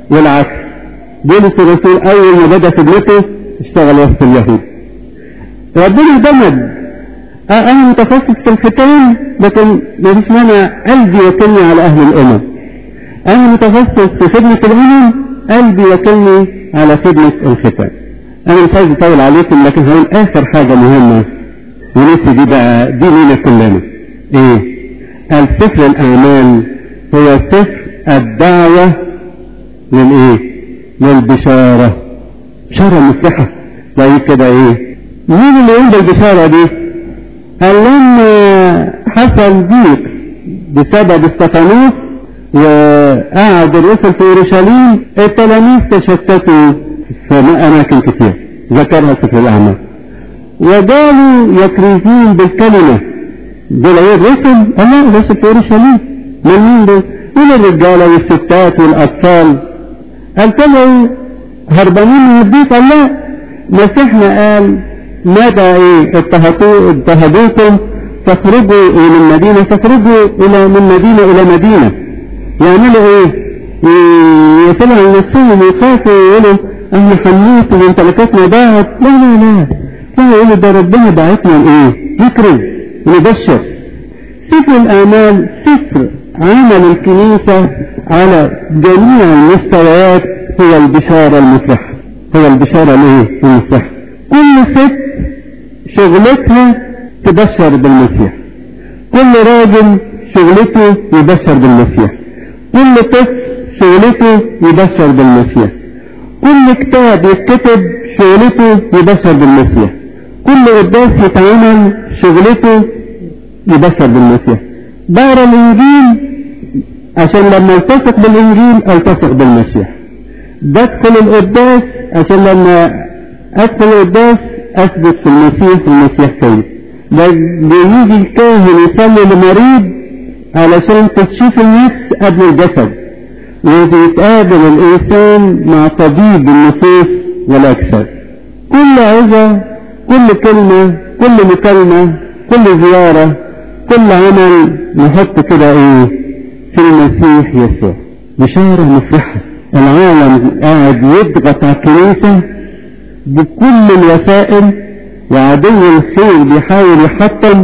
والعكس بولس الرسول أول ما بدأ خدمته اشتغل وسط اليهود ربنا دمج آه انا متخصص في الختان لكن ما فيش مانع قلبي يكلني على اهل الامم انا متخصص في خدمة الامم قلبي يكلني على خدمة الختان انا مش عايز اطول عليكم لكن هقول اخر حاجة مهمة ونفسي دي بقى دي لينا كلنا ايه السفر الاعمال هو سفر الدعوة للايه للبشارة بشارة مفرحة زي كده ايه مين اللي يقول البشارة دي قال لما حصل ضيق بسبب استفانوس وقعد الرسل في اورشليم التلاميذ تشتتوا في اماكن كتير ذكرها سفر الاعمال وقالوا يكرزون بالكلمة دول ايه الرسل؟ اه لا الرسل في اورشليم من مين دول؟ من الرجالة والستات والاطفال قال طلعوا هربانين من الضيق قال لا مسيحنا قال ماذا ايه اضطهدوا اضطهدوكم فاخرجوا من المدينة فاخرجوا الى من مدينة الى مدينة يعملوا ايه يطلعوا على نفسهم ويخافوا ويقولوا احنا حنيت وممتلكاتنا ضاعت لا لا لا لا يقولوا ده ربنا بعتنا لايه نكرز ونبشر سفر الاعمال سفر عمل الكنيسة على جميع المستويات هو البشارة المفرحة هو البشارة الايه المفرحة كل ست شغلتها تبشر بالمسيح كل راجل شغلته يبشر بالمسيح كل طفل شغلته يبشر بالمسيح كل كتاب يتكتب شغلته يبشر بالمسيح كل قداس يتعمل شغلته يبشر بالمسيح بقرا الانجيل عشان لما التصق بالانجيل التصق بالمسيح بدخل القداس عشان لما ادخل القداس اثبت في المسيح المسيح فيا ده بيجي الكاهن يصلي لمريض علشان تشوف النفس قبل الجسد وبيتقابل الانسان مع طبيب النفوس والاجساد كل عظة كل كلمة كل مكالمة كل زيارة كل عمل نحط كده ايه في المسيح يسوع بشارة مفرحة العالم قاعد يضغط على الكنيسة بكل الوسائل وعدو الخير بيحاول يحطم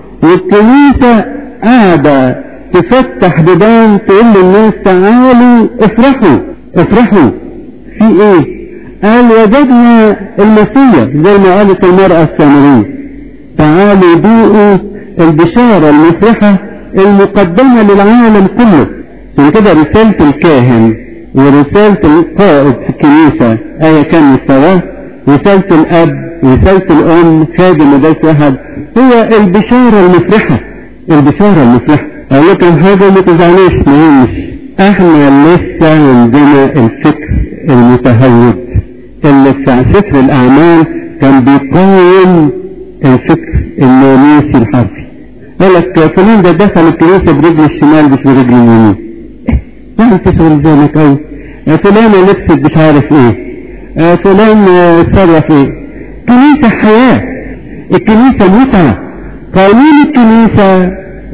والكنيسة قاعدة تفتح بيبان تقول للناس تعالوا افرحوا افرحوا في ايه قال وجدنا المسيح زي ما قالت المرأة السامرية تعالوا ذوقوا البشارة المفرحة المقدمة للعالم كله من كده رسالة الكاهن ورسالة القائد في الكنيسة آية كان مستواه رسالة الأب رسالة الأم خادم مدرسة واحد هو البشارة المفرحة البشارة المفرحة أقول لكم حاجة ما تزعلوش مهمش احنا لسه عندنا الفكر المتهود اللي في سفر الأعمال كان بيقاوم الفكر الناموسي الحرفي قال لك فلان ده دخل الكنيسة برجل الشمال مش برجل اليمين يعني تشغل ذلك أوي فلانة لبست مش عارف ايه آه فلان اتصرف ايه كنيسة حياة الكنيسة متعة قانون الكنيسة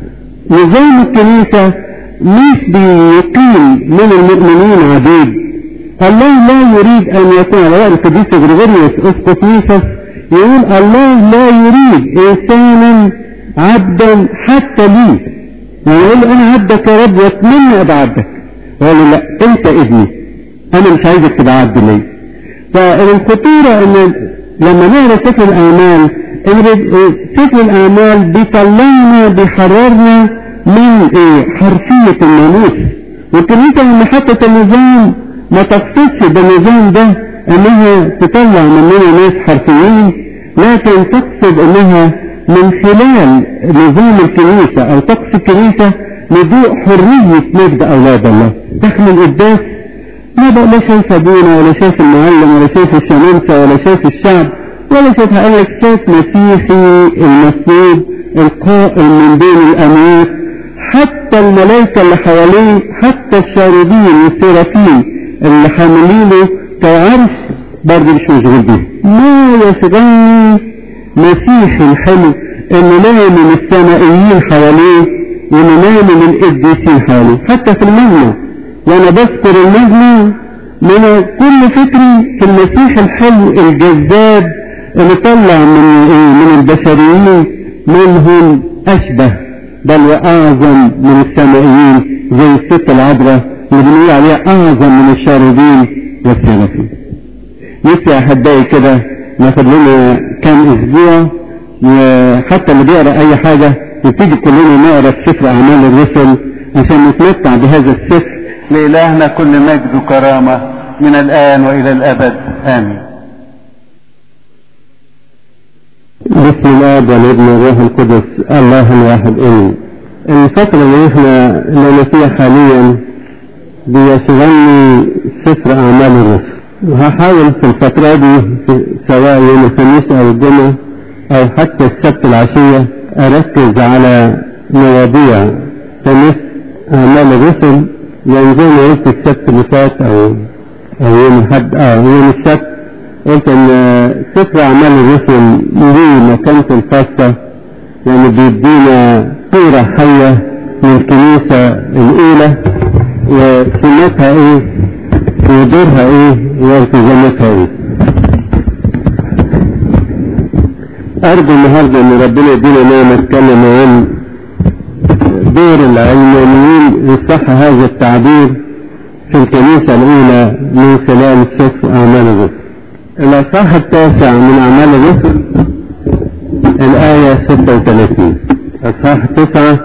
نظام الكنيسة مش بيقيم من المؤمنين عبيد الله لا يريد ان يكون على رأي القديس غريغوريوس اسقف نيسوس يقول الله لا يريد انسانا عبدا حتى لي ويقول انا عبدك يا رب واتمنى ابقى عبدك يقول له لا انت ابني انا مش عايزك تبقى عبد لي فالخطورة ان لما نقرا سفر الاعمال سفر الاعمال بيطلعنا بيحررنا من ايه حرفية الناموس والكنيسة لما حطت النظام ما تقصدش بالنظام ده انها تطلع مننا ناس حرفيين لكن تقصد انها من خلال نظام الكنيسة او طقس الكنيسة لذوق حرية مجد اولاد الله داخل القداس ما بقى لا شايف ابونا ولا شايف المعلم ولا شايف الشمامسة ولا شايف الشعب ولا شايف قالك شايف مسيحي المسلوب القائم من بين الاموات حتى الملائكة اللي حواليه حتى الشاردين والسيرافين اللي حاملينه كعرش برضه مش مشغول بيه ما يشغلني مسيحي الحلو اللي نايم من السمائيين حواليه واللي نايم من القديسين حواليه حتى في المجمع وانا بذكر المجمع من كل فكري في المسيح الحلو الجذاب اللي طلع من ايه من البشريين منهم اشبه بل واعظم من السمائيين زي الست العذراء اللي بنقول عليها اعظم من الشاردين والسرافين نفسي احبائي كده ناخد لنا كام اسبوع وحتى اللي بيقرا اي حاجه نبتدي كلنا نقرا في سفر اعمال الرسل عشان نتمتع بهذا السفر لالهنا كل مجد وكرامه من الان والى الابد امين بسم الله والابن والروح القدس الله الواحد امين الفترة اللي احنا اللي فيها حاليا بيشغلني سفر اعمال الرسل وهحاول في الفترة دي سواء يوم الخميس او الجمعة او حتى السبت العشية اركز على مواضيع تمس اعمال الرسل يعني زي ما قلت السبت اللي فات او او يوم الحد اه يوم السبت قلت ان سفر اعمال الرسل ليه مكانته الخاصة يعني بيدينا صورة حية من الكنيسة الاولى وسمتها ايه ودورها ايه والتزاماتها ايه ارجو النهاردة ان ربنا يدينا نعمة نتكلم عن دور العلمانيين صح هذا التعبير في الكنيسة الاولى من خلال سفر اعمال الرسل الاصحاح التاسع من اعمال الرسل الاية 36 اصحاح تسعة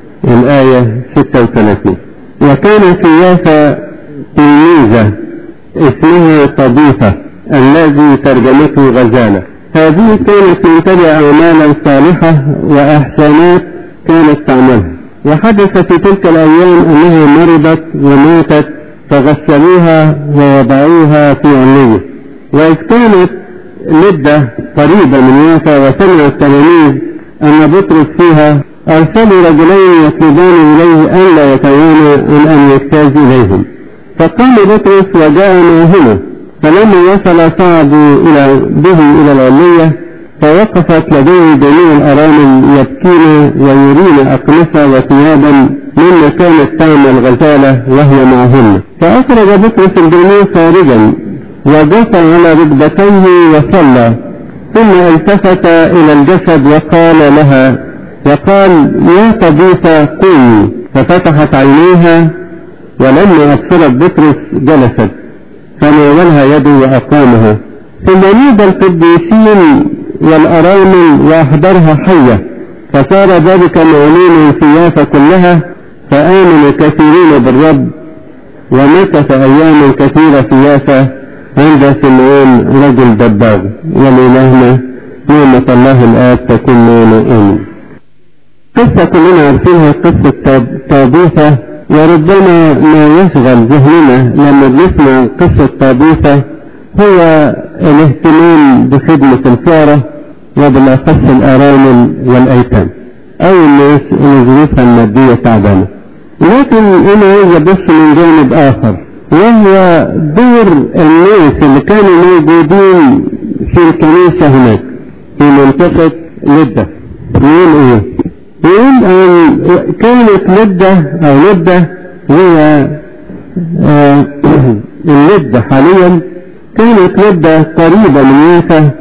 الاية 36 وكان في يافا تلميذة اسمها طبيفة الذي ترجمته غزالة هذه كانت تنتبع أعمالا صالحة وأحسانات كانت تعملها وحدث في تلك الأيام أنها مرضت وماتت فغسلوها ووضعوها في علية وإذ كانت مدة قريبة من يافا وسمع التلاميذ أن بطرس فيها أرسلوا رجلين يطلبان إليه ألا يتوانى عن أن يجتاز إليهم فقام بطرس وجاء معهما فلما وصل صعدوا إلى به إلى العلية فوقفت لديه جميع الأرامل يبكين ويرين أقمصة وثيابا مما كانت تعمل غزالة وهي معهن فأخرج بطرس الجميع خارجا وجثى على ركبتيه وصلى ثم التفت إلى الجسد وقال لها وقال يا طبيفة قومي ففتحت عينيها ولما أبصرت بطرس جلست فناولها يده وأقامها ثم نادى القديسين والأرامل وأحضرها حية فصار ذلك معلوما في يافا كلها فآمن كثيرون بالرب ومكث أياما كثيرة في يافا عند سمعان رجل دباغ ولإلهنا نعمة الله الآب تكون معنا آمين قصة كلنا عارفينها قصة طابوثة وربما ما يشغل ذهننا لما بنسمع قصة طابوثة هو الاهتمام بخدمة الفقراء وبالأخص الأرامل والأيتام أو الناس اللي ظروفها المادية تعبانة لكن أنا عايز أبص من جانب آخر وهو دور الناس اللي كانوا موجودين في الكنيسة هناك في منطقة لدة يقول إيه؟ يقول أن كانت لدة أو لدة هي آه اللدة حاليا كانت لدة قريبة من يافا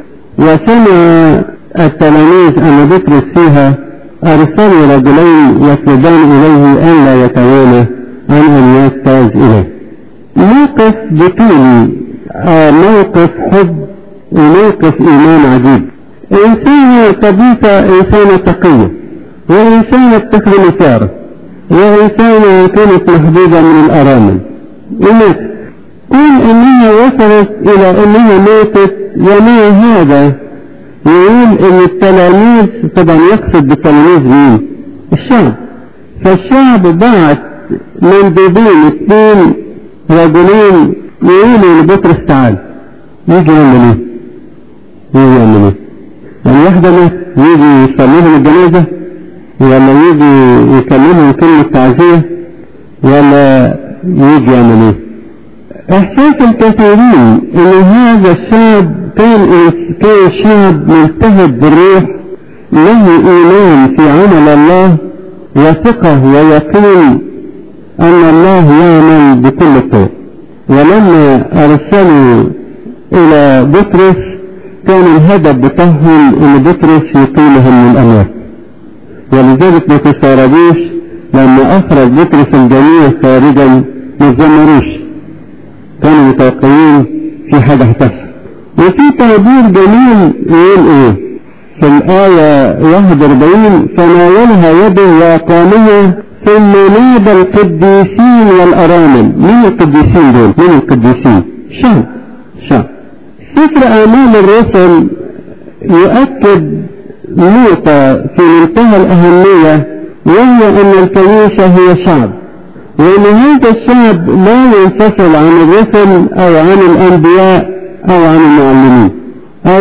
وسمع التلاميذ أن بطرس فيها أرسلوا رجلين يطلبان إليه أن لا يتوانى عن أن يحتاج إليه موقف بطولي آه موقف حب وموقف إيمان عجيب إنسانة طبيعة إنسانة تقية وإنسانة تخدم سارة وإنسانة كانت محبوبة من الأرامل ومات كون أنها وصلت إلى أنها ماتت ومع هذا يقول أن التلاميذ طبعا يقصد بالتلاميذ مين؟ الشعب فالشعب بعت مندوبين اثنين رجلين يقولوا لبطرس تعال يجي يعمل ايه؟ يجي يعمل ايه؟ يعني واحدة مات يجي يصلي لهم الجنازة ولا يجي يكلمهم كلمة تعزية ولا يجي يعمل ايه؟ احساس الكثيرين ان هذا الشعب كان كان شعب ملتهب بالروح له ايمان في عمل الله وثقة ويقين ان الله يعمل بكل الطرق ولما ارسلوا الى بطرس كان الهدف بتاعهم ان بطرس يقيمهم من الاموات ولذلك ما تستغربوش لما اخرج بطرس الجميع خارجا ما تزمروش كانوا متوقعين في حاجة هتحصل وفي تعبير جميل يقول ايه في الآية 41 فناولها يده وأقامها ثم نادى القديسين والأرامل مين القديسين دول؟ مين القديسين؟ شعب شعب سفر أعمال الرسل يؤكد نقطة في منتهى الأهمية وهي أن الكنيسة هي شعب وأن هذا الشعب لا ينفصل عن الرسل أو عن الأنبياء أو عن المعلمين أو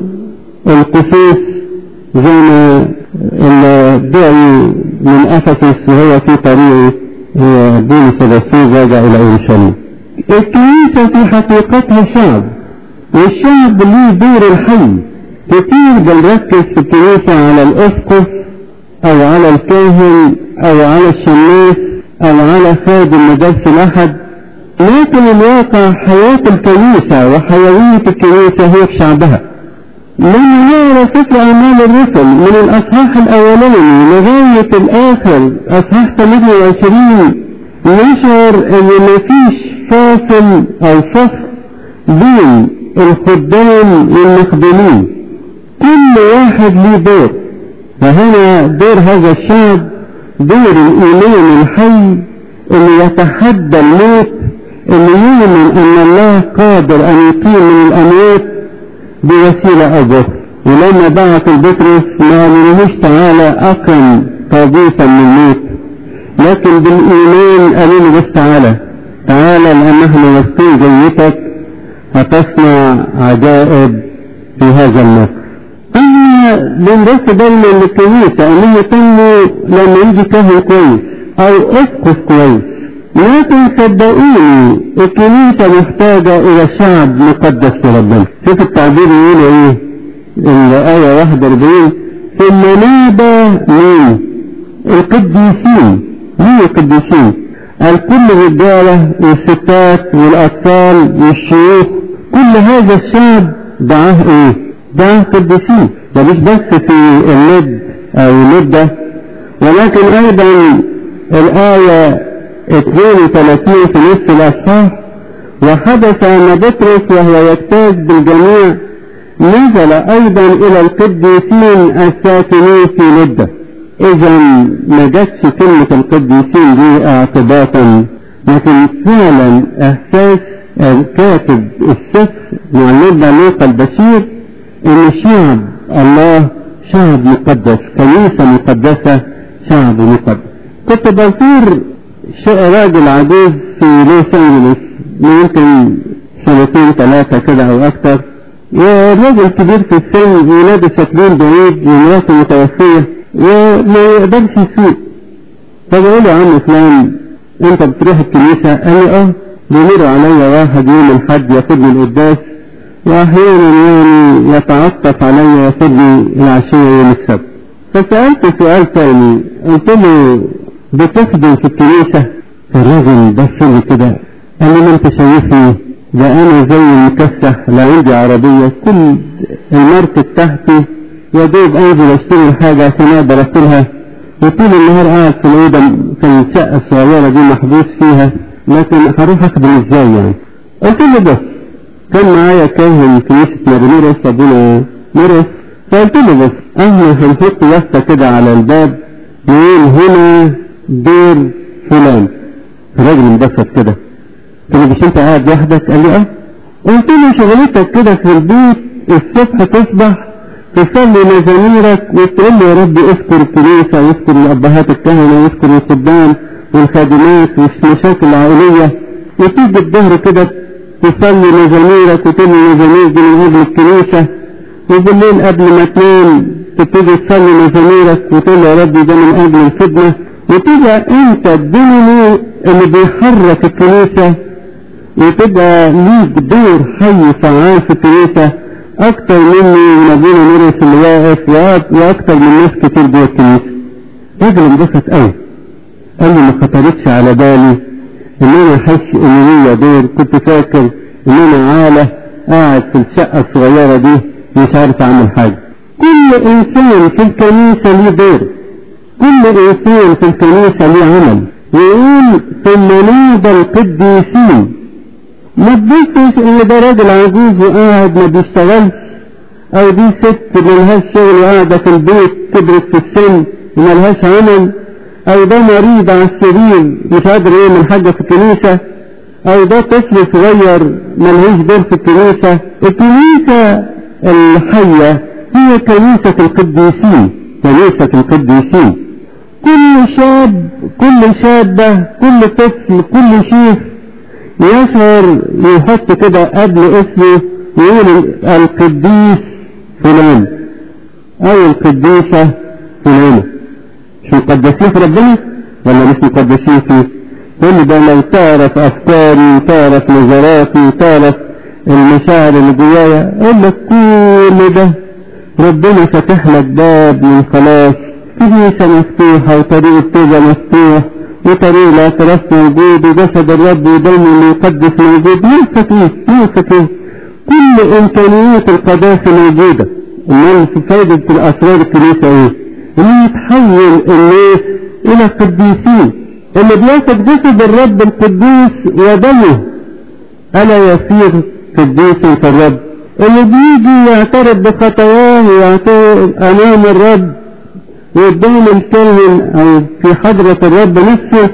القسيس زي ما اللي دعي من أفسس وهو في طريقه هو بولس الرسول راجع إلى أورشليم الكنيسة في حقيقتها شعب والشعب ليه دور الحي كتير بنركز في الكنيسة على الأسقف أو على الكاهن أو على الشماس أو على خادم مدرسة الأحد لكن الواقع حياة الكنيسة وحيوية الكنيسة هي في شعبها لما نقرا سفر أعمال الرسل من الأصحاح الأولاني لغاية الآخر أصحاح 28 نشعر إن مفيش فاصل أو فصل بين الخدام والمخدومين كل واحد ليه دور فهنا دور هذا الشعب دور الإيمان الحي اللي يتحدى الموت اللي يؤمن أن الله قادر أن يقيم من الأموات بوسيلة أو بأخرى ولما بعث البطرس ما قالولهوش تعالى أكرم طبيبا من الموت لكن بالإيمان قالوا له بس تعالى تعالى لأن احنا واثقين جيتك هتصنع عجائب في هذا المصر احنا بنبص دايما للكنيسة انه تنمو لما يجي كاهن كويس او اسقف كويس لكن صدقوني الكنيسة محتاجة الى شعب مقدس لربنا شوف التعبير يقول ايه الآية 41 ثم نادى مين القديسين مين القديسين الكل الرجالة والستات والأطفال والشيوخ كل هذا الشعب دعاه ايه دعاه قديسين ده مش بس في اللد او اللدة ولكن ايضا الآية 32 في نصف الأصحاح وحدث أن بطرس وهو يجتاز بالجميع نزل أيضا إلى القديسين الساكنين في لدة إذا ما جاتش كلمة القديسين دي اعتباطا لكن فعلا إحساس كاتب السفر معلمنا لوقا البشير إن شعب الله شعب مقدس كنيسة مقدسة شعب مقدس كنت بزور راجل عجوز في لوس أنجلوس يمكن سنتين ثلاثة كده أو أكثر والراجل كبير في السن ولابس شكلين بعيد ومراته متوفية وما يقدرش يسوق فبقول له يا عم فلان انت بتروح الكنيسة قال لي اه بيمر عليا واحد يوم الحج ياخدني القداس واحيانا يعني يتعطف عليا ياخدني العشية يوم السبت فسألت سؤال تاني قلت له بتخدم في الكنيسة فالراجل بص لي كده قال لي ما انت شايفني ده انا زي المكسح لا عندي عربية كل المركب تحتي يا دوب انزل اشتري حاجة عشان اقدر اكلها وطول النهار قاعد في الأوضة في الشقة الصغيرة دي محبوس فيها لكن هروح اخدم ازاي يعني قلت له بس كان معايا كاهن كنيسة مرميرس ابونا مرس فقلت له بس احنا هنحط يافطة كده على الباب يقول هنا دور فلان الراجل انبسط كده قلت له مش انت قاعد لوحدك قال لي اه قلت له شغلتك كده في البيت الصبح تصبح تصلي مزاميرك وتقول له يا رب اذكر الكنيسة واذكر الأبهات الكهنة واذكر الخدام والخادمات والمشاكل العائلية وتيجي الظهر كده تصلي مزاميرك وتقول مزامير دي من أجل الكنيسة وبالليل قبل ما تنام تبتدي تصلي مزاميرك وتقول يا رب ده من أجل الخدمة وتبقى أنت الدينامو اللي بيحرك الكنيسة وتبقى ليك دور حي فعال في الكنيسة أكتر مني من أبونا مرس اللي واقف وأكتر من ناس كتير جوه الكنيسة راجل انبسط قوي قال لي ما خطرتش على بالي إن أنا أحس إن ليا دور كنت فاكر إن أنا عالة قاعد في الشقة الصغيرة دي مش عارف اعمل حاجة كل انسان في الكنيسة ليه دور كل انسان في الكنيسة ليه عمل ويقول ثم نودى القديسين ما تبصش ان ده راجل عجوز وقاعد ما بيشتغلش او دي ست ملهاش شغل وقاعدة في البيت كبرت في السن وملهاش عمل او ده مريض على السرير مش قادر يعمل حاجة في الكنيسة او ده طفل صغير ملهوش دور في الكنيسة الكنيسة الحية هي كنيسة القديسين كنيسة القديسين كل شاب كل شابة كل طفل كل شيخ يشعر يحط كده قبل اسمه يقول القديس فلان او القديسة فلانة مش مقدسين في ربنا ولا مش مقدسين فيه كل ده لو تعرف افكاري تعرف نظراتي تعرف المشاعر اللي جوايا اقول لك كل ده ربنا فتح لك باب من خلاص كنيسة مفتوحة وطريق التوبة مفتوح وطريق الاعتراف موجود وجسد الرب ودم اللي يقدس موجود نفسك ايه نفسك ايه كل امكانيات القداسة موجودة امال في فايدة الاسرار الكنيسة ايه ان يتحول الناس الى قديسين اللي بياخد جسد الرب القدوس ودمه الا يصير قديس في الرب اللي بيجي يعترف بخطاياه ويعترف امام الرب قدام الكاهن او في حضرة الرب نفسه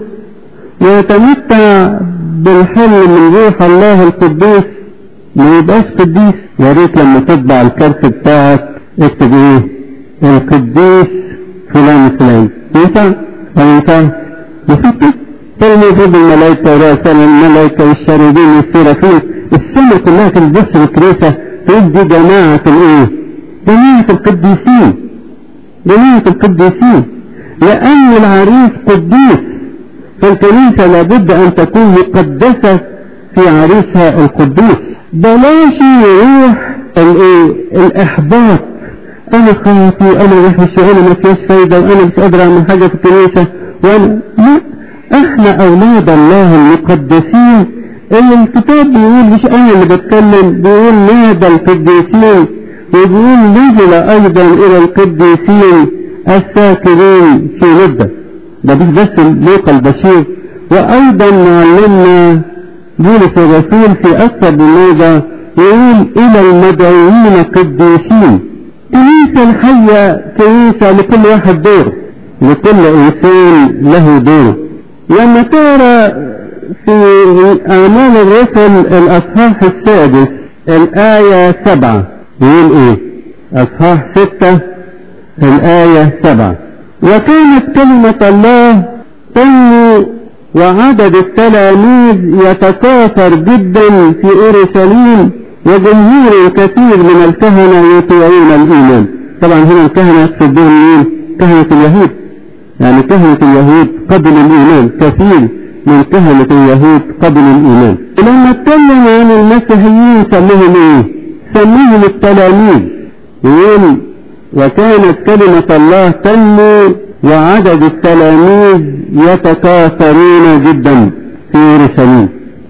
ويتمتع بالحل من روح الله القدوس ما يبقاش قديس يا ريت لما تطبع الكرت بتاعك اكتب ايه القديس فلان فلان ينفع او ينفع يفكر فالمفروض الملائكة ورؤساء الملائكة والشاربين والسرافين السنة كلها تلبس الكنيسة تدي جماعة الايه جماعة القديسين جماعة القديسين لأن العريس قديس فالكنيسة لابد أن تكون مقدسة في عريسها القدوس بلاش يروح الايه الإحباط أنا خاطي أنا وحش وأنا ما فيش فايدة وأنا مش قادر أعمل حاجة في الكنيسة وأنا لا إحنا أولاد الله المقدسين اللي الكتاب بيقول مش أنا اللي بتكلم بيقول نادى القديسين وبيقول نزل أيضا إلى القديسين الساكنين في مدة ده مش بس لوقا البشير وأيضا معلمنا بولس الرسول في أكثر من موضع يقول إلى المدعوين قديسين كنيسة الحية كنيسة لكل واحد دور لكل إنسان له دور لما ترى في أعمال الرسل الأصحاح السادس الآية سبعة يقول إيه أصحاح ستة الآية سبعة وكانت كلمة الله تنمو وعدد التلاميذ يتكاثر جدا في أورشليم وجمهور كثير من الكهنة يطيعون الإيمان طبعا هنا الكهنة يقصدون مين كهنة اليهود يعني كهنة اليهود قبل الإيمان كثير من كهنة اليهود قبل الإيمان لما اتكلم عن المسيحيين سموهم ايه سموهم التلاميذ يقول وكانت كلمة الله تنمو وعدد التلاميذ يتكاثرون جدا في اورشليم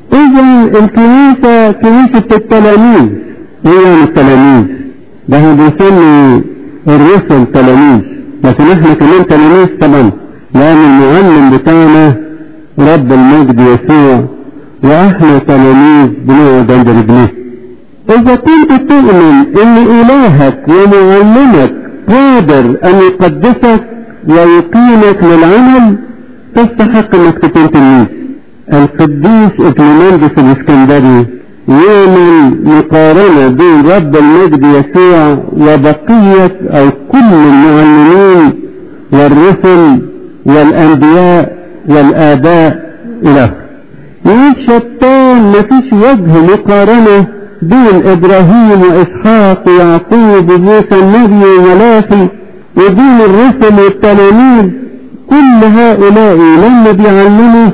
اذا الكنيسة كنيسة التلاميذ ايه يعني التلاميذ ده هو بيسمي الرسل تلاميذ لكن احنا كمان تلاميذ طبعا لان المعلم بتاعنا رب المجد يسوع واحنا تلاميذ بنقعد عند رجليه اذا كنت تؤمن ان الهك ومعلمك قادر ان يقدسك ويقيمك للعمل تستحق انك تكون تلميذ القديس ابن الاسكندري يعمل مقارنة بين رب المجد يسوع وبقية او كل المعلمين والرسل والانبياء والاباء الى يقول شتان مفيش وجه مقارنة بين ابراهيم واسحاق ويعقوب وموسى النبي وملاخي وبين الرسل والتلاميذ كل هؤلاء لما بيعلموا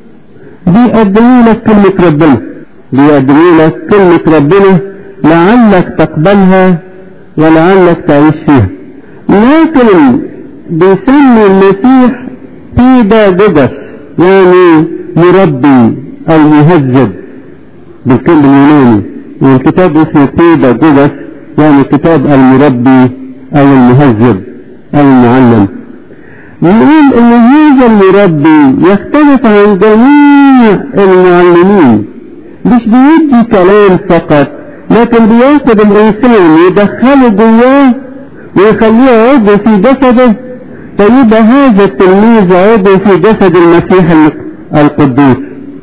بيقدموا لك كلمة ربنا بيقدموا لك كلمة ربنا لعلك تقبلها ولعلك تعيش فيها لكن بيسمي المسيح بيداجوجس يعني مربي او مهذب بالكلمة اليوناني والكتاب اسمه بيداجوجس يعني كتاب المربي او المهذب او المعلم نقول ان هذا المربي يختلف عن جميع المعلمين مش بيدي كلام فقط لكن بياخد الانسان يدخله جواه ويخليه عضو في جسده فيبقى هذا التلميذ عضو في جسد المسيح القدوس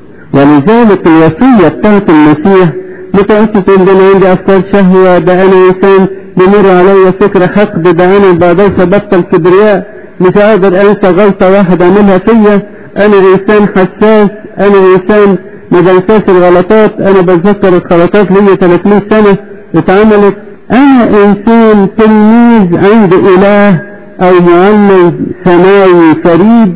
ولذلك الوصية بتاعت المسيح متأسس ان ده انا عندي افكار شهوة ده انا انسان بمر عليا فكرة حقد ده انا بقدرش ابطل كبرياء مش قادر انسى غلطة واحدة اعملها فيا انا انسان حساس انا انسان ما بنساش الغلطات انا بتذكر الغلطات ليا 30 سنة اتعملت انا انسان تلميذ عند اله او معلم سماوي فريد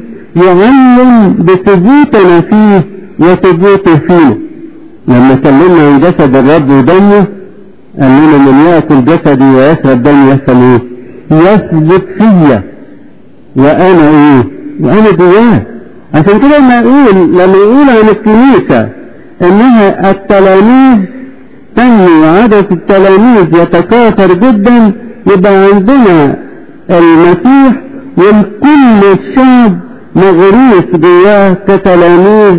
يعلم بثبوتنا فيه وثبوته فينا لما كلمنا عن جسد الرب ودمه قال لنا من ياكل جسدي ويشرب دمي يحصل ايه؟ يثبت فيا وانا ايه؟ وانا جواه عشان كده لما يقول لما يقول عن الكنيسه انها التلاميذ تنمو وعدد التلاميذ يتكاثر جدا يبقى عندنا المسيح والكل الشعب مغروس جواه كتلاميذ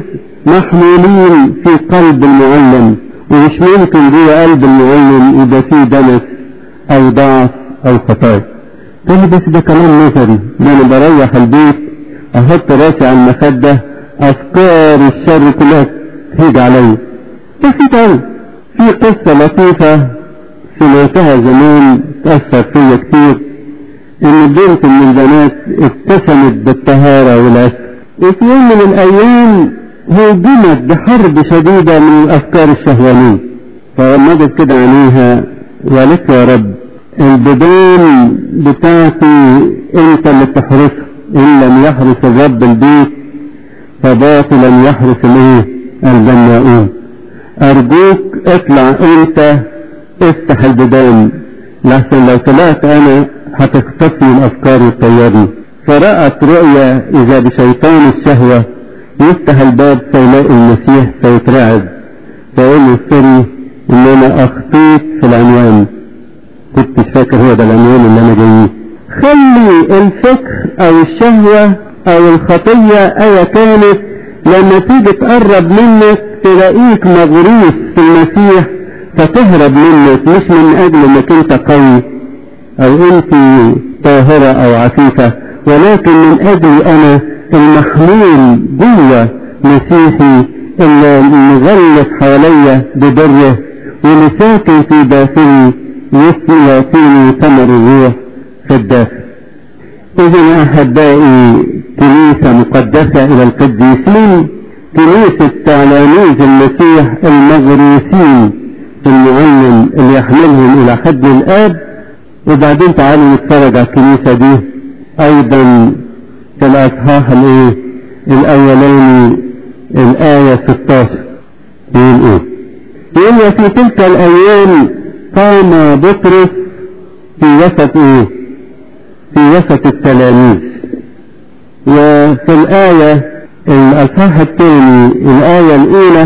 محمولين في قلب المعلم ومش ممكن جوه قلب المعلم يبقى فيه دنس او ضعف او خطايا تقول لي بس ده كلام نظري ده انا بريح البيت احط راسي على المخده افكار الشر كلها تيجي عليا بسيط قوي في قصه لطيفه سمعتها زمان تاثر فيا كتير ان بنت من البنات اتسمت بالطهاره والعفه وفي يوم من الايام هوجمت بحرب شديدة من الأفكار الشهوانية فغمضت كده عينيها وقالت يا رب البدان بتاعتي انت اللي بتحرسها ان لم يحرس الرب البيت فباطلا يحرس الايه البناؤون ارجوك اطلع انت افتح البدان لحسن لو طلعت انا هتختفي الافكار وتطيرني فرأت رؤيا اذا بشيطان الشهوة يفتح الباب فيلاقي المسيح فيترعب فيقول له سوري ان انا اخطيت في العنوان كنت مش فاكر هو ده العنوان اللي انا جايه خلي الفكر او الشهوة او الخطية ايا كانت لما تيجي تقرب منك تلاقيك مغروس في المسيح فتهرب منك مش من اجل انك انت قوي او انت طاهرة او عفيفة ولكن من اجل انا المحمول جوه مسيحي اللي مغلف حواليا ببره واللي ساكن في داخلي يسمي يعطيني ثمر الروح في الداخل إذا أحبائي كنيسة مقدسة إلى القديسين كنيسة تلاميذ المسيح المغروسين في المعلم اللي يحملهم إلى حد الآب وبعدين تعالوا نتفرج على الكنيسة دي أيضا في الأصحاح الإيه؟ الأولاني الآية 16 يقول إيه؟ يقول وفي تلك الأيام قام بطرس في وسط إيه؟ في وسط التلاميذ وفي الآية الأصحاح الثاني الآية الأولى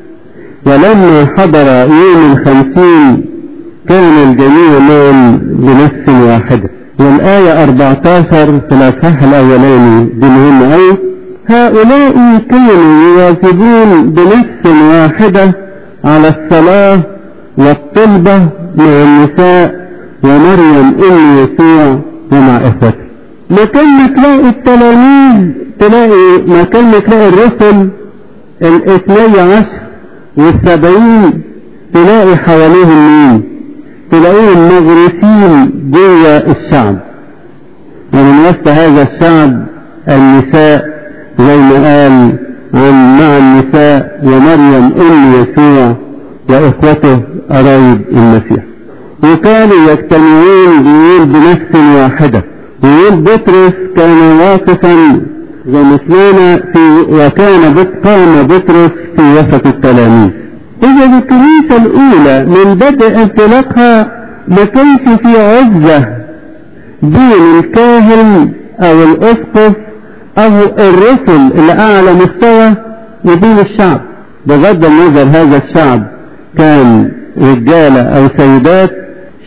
ولما حضر يوم الخمسين كان الجميع معا بنفس واحدة والآية 14 في الأصحاح الأولاني دي مهمة أوي هؤلاء كانوا يواظبون بنفس واحدة على الصلاة والطلبة مع النساء ومريم أم يسوع ومع إخوته مكان ما تلاقي التلاميذ تلاقي مكان ما تلاقي الرسل الاثني عشر والسبعين تلاقي حواليهم مين تلاقيهم مغرسين جوه الشعب ومن وسط هذا الشعب النساء زي ما قال عن مع النساء ومريم ام يسوع واخوته قرايب المسيح وكانوا يجتمعون بيقول بنفس واحده ويقول بطرس كان واقفا زي ما سمعنا في وكان قام بطرس في وسط التلاميذ إذا الكنيسة الأولى من بدء انطلاقها ما كانش في عزة بين الكاهن أو الأسقف أو الرسل اللي أعلى مستوى وبين الشعب بغض النظر هذا الشعب كان رجالة أو سيدات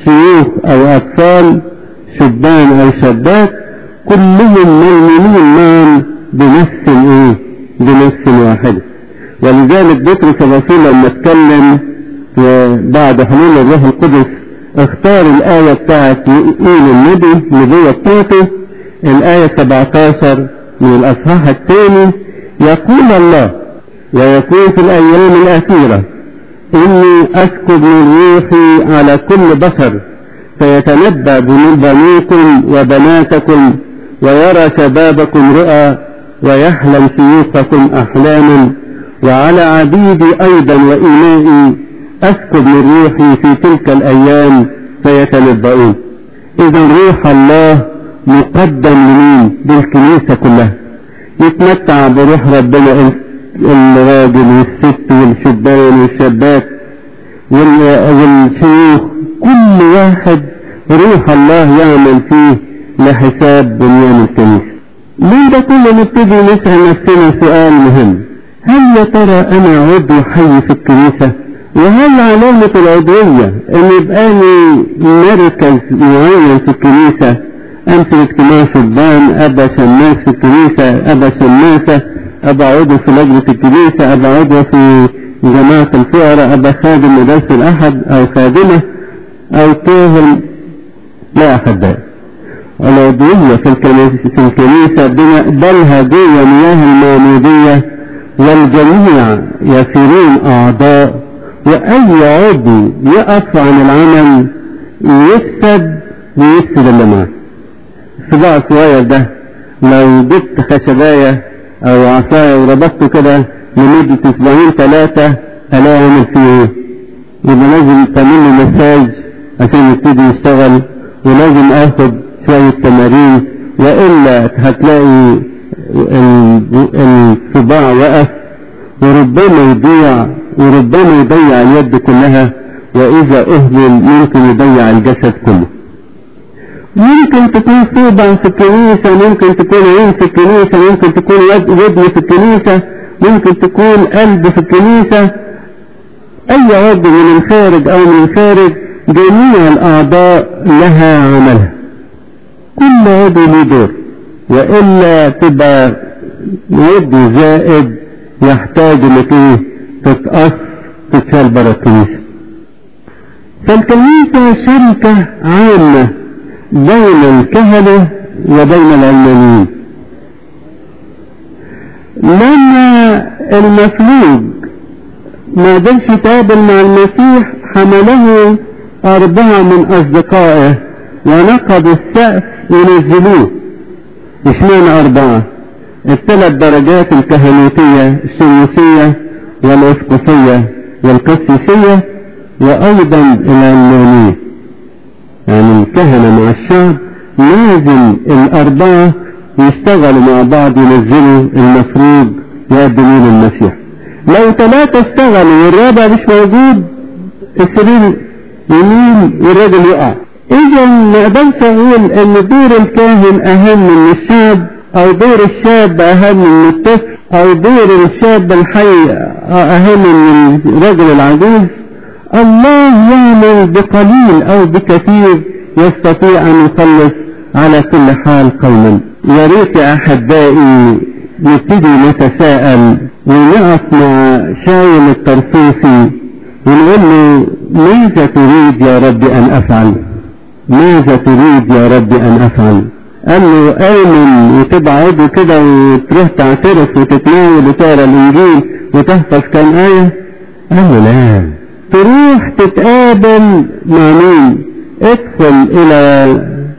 شيوخ أو أطفال شبان أو شابات كلهم مؤمنين معا بنفس إيه؟ بنفس واحدة ولذلك بطرس الرسول لما اتكلم بعد حلول الروح القدس اختار الآية بتاعت يقول النبي النبوة بتاعته الآية 17 من الأصحاح الثاني يقول الله ويكون في الأيام الأخيرة إني أسكب من روحي على كل بشر فيتنبأ بنيكم وبناتكم ويرى شبابكم رؤى ويحلم شيوخكم أحلاما وعلى عبيدي أيضا وإمائي أسكب من روحي في تلك الأيام فيتنبؤون إذا روح الله مقدم لمين بالكنيسة كلها يتمتع بروح ربنا الراجل والست والشبان والشابات والشيوخ كل واحد روح الله يعمل فيه لحساب بنيان الكنيسة من ده كله نبتدي نسأل نفسنا سؤال مهم هل يا ترى أنا عضو حي في الكنيسة وهل علامة العضوية ان يبقى لي مركز معين في الكنيسة امسك اجتماع شبان ابقى شماس في الكنيسة ابقى شماسة ابقى عضو في لجنة الكنيسة ابقى عضو في جماعة الفقراء ابقى خادم مدرسة الاحد او خادمة او طاهر لا احبائي العضوية في الكنيسة في الكنيسة بنقبلها جوه مياه المعمودية والجميع يصيرون اعضاء واي عضو يقف عن العمل يفسد ويفسد اللي معاه الصباع الصغير ده لو جبت خشباية او عصاية وربطته كده لمدة اسبوعين ثلاثة الاقي عامل فيه ايه يبقى لازم تعمل له مساج عشان يبتدي يشتغل ولازم اخد شوية تمارين والا هتلاقي الصباع وقف وربما يضيع وربما يضيع اليد كلها واذا اهمل ممكن يضيع الجسد كله ممكن تكون صوبة في الكنيسة ممكن تكون عين في الكنيسة ممكن تكون ودن في الكنيسة ممكن تكون قلب في الكنيسة اي عضو من الخارج او من الخارج جميع الاعضاء لها عملها كل عضو له دور والا تبقى عضو زائد يحتاج انك ايه تتقص تتشال برا الكنيسة فالكنيسة شركة عامة بين الكهنة وبين العلمانيين لما المفلوج ما قدرش يتقابل مع المسيح حمله أربعة من أصدقائه ونقضوا السقف ونزلوه اشمعنى أربعة الثلاث درجات الكهنوتية الشموسية والأسقفية والقسيسية وأيضا العلمانية يعني الكهنة مع الشعب لازم الأربعة يشتغلوا مع بعض ينزلوا المفروض يقدموا للمسيح لو ثلاثة اشتغلوا والرابع مش موجود السرير يمين والراجل يقع إذا ما اقدرش أقول إن دور الكاهن أهم من الشاب أو دور الشاب أهم من الطفل أو دور الشاب الحي أهم من الرجل العجوز الله يعمل بقليل أو بكثير يستطيع أن يخلص على كل حال قوما يا ريت يا أحبائي نبتدي نتساءل ونقف مع شاول الطرسوسي ونقول له ماذا تريد يا رب أن أفعل ماذا تريد يا رب أن أفعل قال له آمن وتبقى عضو كده وتروح تعترف وتتناول وتقرا الإنجيل وتحفظ كام آية قال له لا تروح تتقابل مع مين ادخل إلى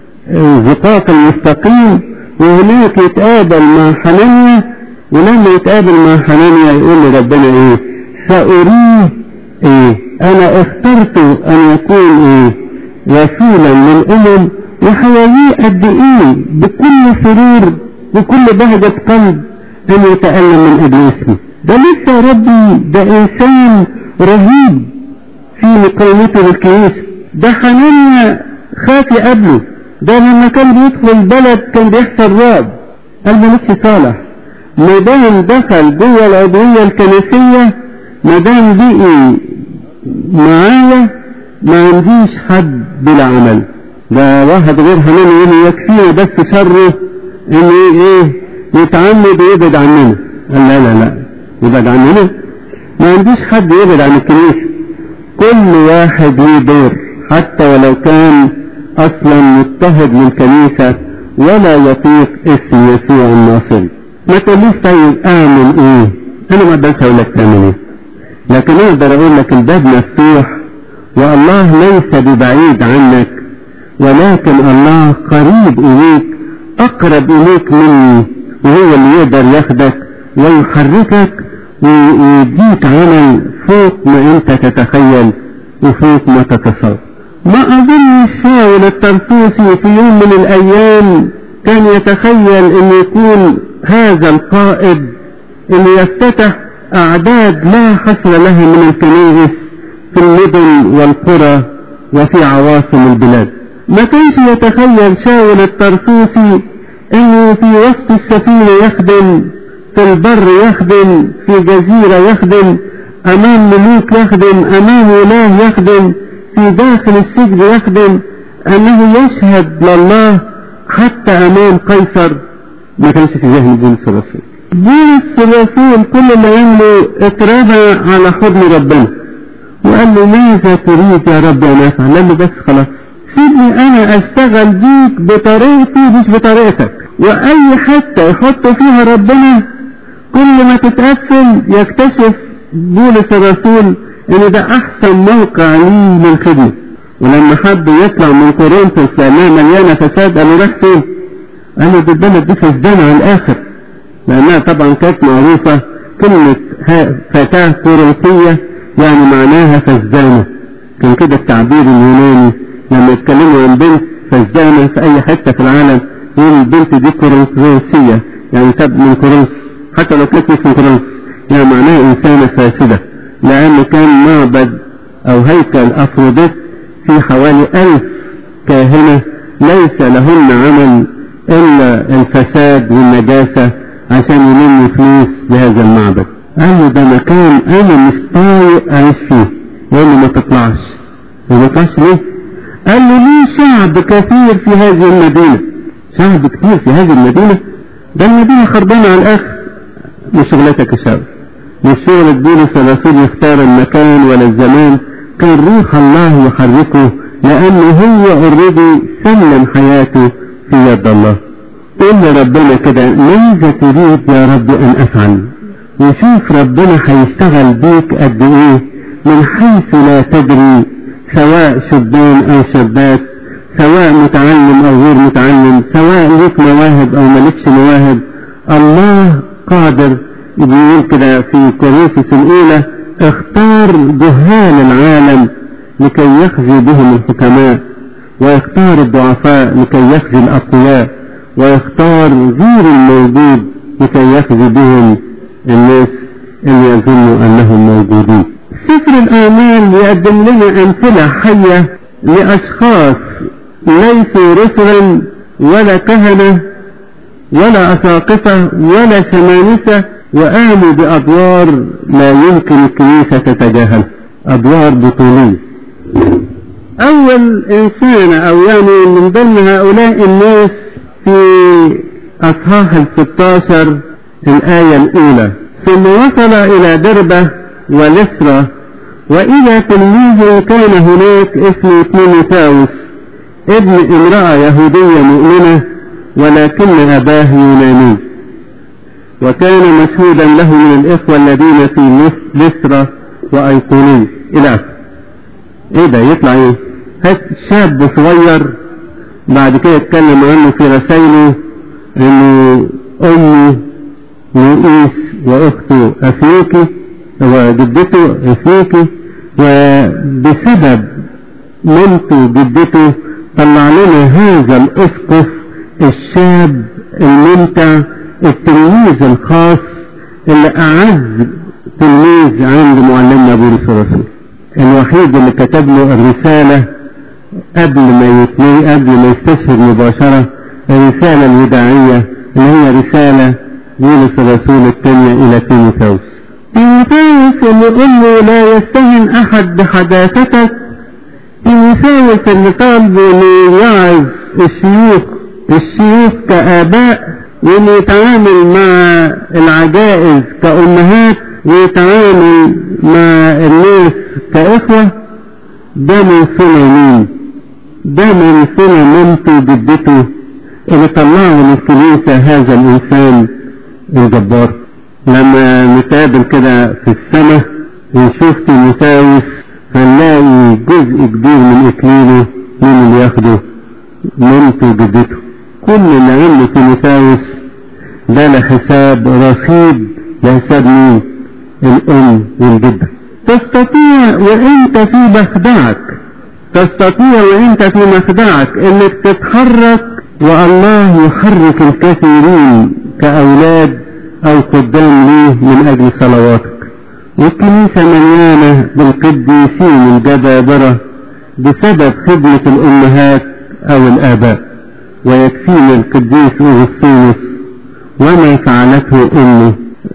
الزقاق المستقيم وهناك يتقابل مع حنانيا ولما يتقابل مع حنانيا يقول لربنا ايه سأريه ايه انا اخترت ان يكون ايه رسولا للامم وحيويه قد ايه بكل سرور بكل بهجة قلب ان يتألم من اجل اسمي ده لسه يا ربي ده انسان رهيب في مقاومته للكنيسة ده حنانيا خاف يقابله ده لما كان بيدخل البلد كان بيحصل رعب قال مالكش صالح ما دام دخل جوه العضوية الكنسية ما دام بقي معايا ما عنديش حد بلا عمل ده واحد غير حنان يقول يكفيه بس شره انه ايه يتعمد ويبعد عننا قال لا لا لا يبعد عننا ما عنديش حد يبعد عن الكنيسة كل واحد له دور حتى ولو كان اصلا مضطهد للكنيسة ولا يطيق اسم يسوع الناصري ما تقوليش طيب اعمل ايه انا ما اقدرش اقول لك تعمل ايه لكن اقدر اقول لك الباب مفتوح والله ليس ببعيد عنك ولكن الله قريب اليك اقرب اليك مني وهو اللي يقدر ياخدك ويحركك ويديك عمل فوق ما انت تتخيل وفوق ما تتصور ما اظن شاول الترسوسي في يوم من الايام كان يتخيل ان يكون هذا القائد اللي يفتتح اعداد لا حصر لها من الكنائس في المدن والقرى وفي عواصم البلاد ما كانش يتخيل شاول الترسوسي انه في وسط السفينة يخدم في البر يخدم في جزيرة يخدم امام ملوك يخدم امام ولاه يخدم في داخل السجن يخدم انه يشهد لله حتى امام قيصر ما كانش في ذهن بولس الرسول بولس الرسول كل اللي عمله اترمى على حضن ربنا وقال له ماذا تريد يا رب ان افعل قال له بس خلاص سيبني انا اشتغل بيك بطريقتي مش بطريقتك واي حتة يحط فيها ربنا كل ما تتقفل يكتشف بولس الرسول ان ده احسن موقع ليه للخدمة ولما حب يطلع من كورنثوس لانها مليانة فساد قال له راح فين؟ قال له دي البلد دي فسدانة على الاخر لانها طبعا كانت معروفة كلمة فتاة كورنثية يعني معناها فسدانة كان كده التعبير اليوناني لما يتكلموا عن بنت فسدانة في اي حتة في العالم يقول البنت دي كورنثوسية يعني تب من كورنث حتى لو كانت مش من كورنث يعني معناها انسانة فاسدة لانه كان معبد او هيكل افروديت في حوالي الف كاهنة ليس لهن عمل الا الفساد والنجاسة عشان يلموا فلوس بهذا المعبد قال له ده مكان انا مش طايق اعيش فيه يقول له ما تطلعش وما تطلعش ليه قال له ليه شعب كثير في هذه المدينة شعب كثير في هذه المدينة ده المدينة خربانة على الاخر مش شغلتك يا شعب مش شغلة بولس الرسول يختار المكان ولا الزمان كان روح الله يحركه لانه هو اوريدي سلم حياته في يد الله قول لربنا كده ماذا تريد يا رب ان افعل وشوف ربنا هيشتغل بيك قد ايه من حيث لا تدري سواء شبان او شابات سواء متعلم او غير متعلم سواء ليك مواهب او مالكش مواهب الله قادر بيقول كده في كورنثوس الاولى اختار جهال العالم لكي يخزي بهم الحكماء ويختار الضعفاء لكي يخزي الاقوياء ويختار غير الموجود لكي يخزي بهم الناس اللي يظنوا انهم موجودين سفر الاعمال يقدم لنا امثله حيه لاشخاص ليسوا رسلا ولا كهنه ولا اساقفه ولا شمامسه وقاموا بادوار لا يمكن الكنيسه تتجاهلها ادوار بطوليه اول انسان او يعني من ضمن هؤلاء الناس في اصحاح الستاشر الآية الأولى ثم وصل إلى دربة ولسرة وإذا تلميذ كان هناك اسمه تيموثاوس ابن امرأة يهودية مؤمنة ولكن أباه يوناني وكان مشهودا له من الإخوة الذين في لسرة وأيقونية إلى آخره إيه ده يطلع إيه؟ هات شاب صغير بعد كده يتكلم عنه في رسائله إنه أمه لؤيس وأخته أفيوكي وجدته أفيوكي وبسبب مامته جدته طلع لنا هذا الأسقف الشاب الممتع التلميذ الخاص اللي أعز تلميذ عند معلمنا بولس الرسول الوحيد اللي كتب له الرسالة قبل ما يتني قبل ما يستشهد مباشرة الرسالة الوداعية اللي هي رسالة بولس الرسول الثانية إلى تيموثاوس تيموثاوس اللي يقول له لا يستهن أحد بحداثتك تيموثاوس اللي طالب انه يعظ الشيوخ الشيوخ كآباء وانه يتعامل مع العجائز كأمهات ويتعامل مع الناس كإخوة ده من صنع مين؟ ده من صنع مامته وجدته اللي طلعوا من الكنيسة هذا الإنسان الجبار لما نتقابل كده في السماء ونشوف تيموثاوس هنلاقي جزء كبير من إكليله مين اللي ياخده؟ مامته وجدته كل اللي عمله تيموثاوس ده لحساب رصيد لحساب مين؟ الأم والجدة تستطيع وانت في مخدعك تستطيع وانت في مخدعك انك تتحرك والله يحرك الكثيرين كأولاد او قدام ليه من اجل صلواتك والكنيسة مليانة بالقديسين الجبابرة بسبب خدمة الامهات او الاباء ويكفينا القديس اغسطينوس وما فعلته امه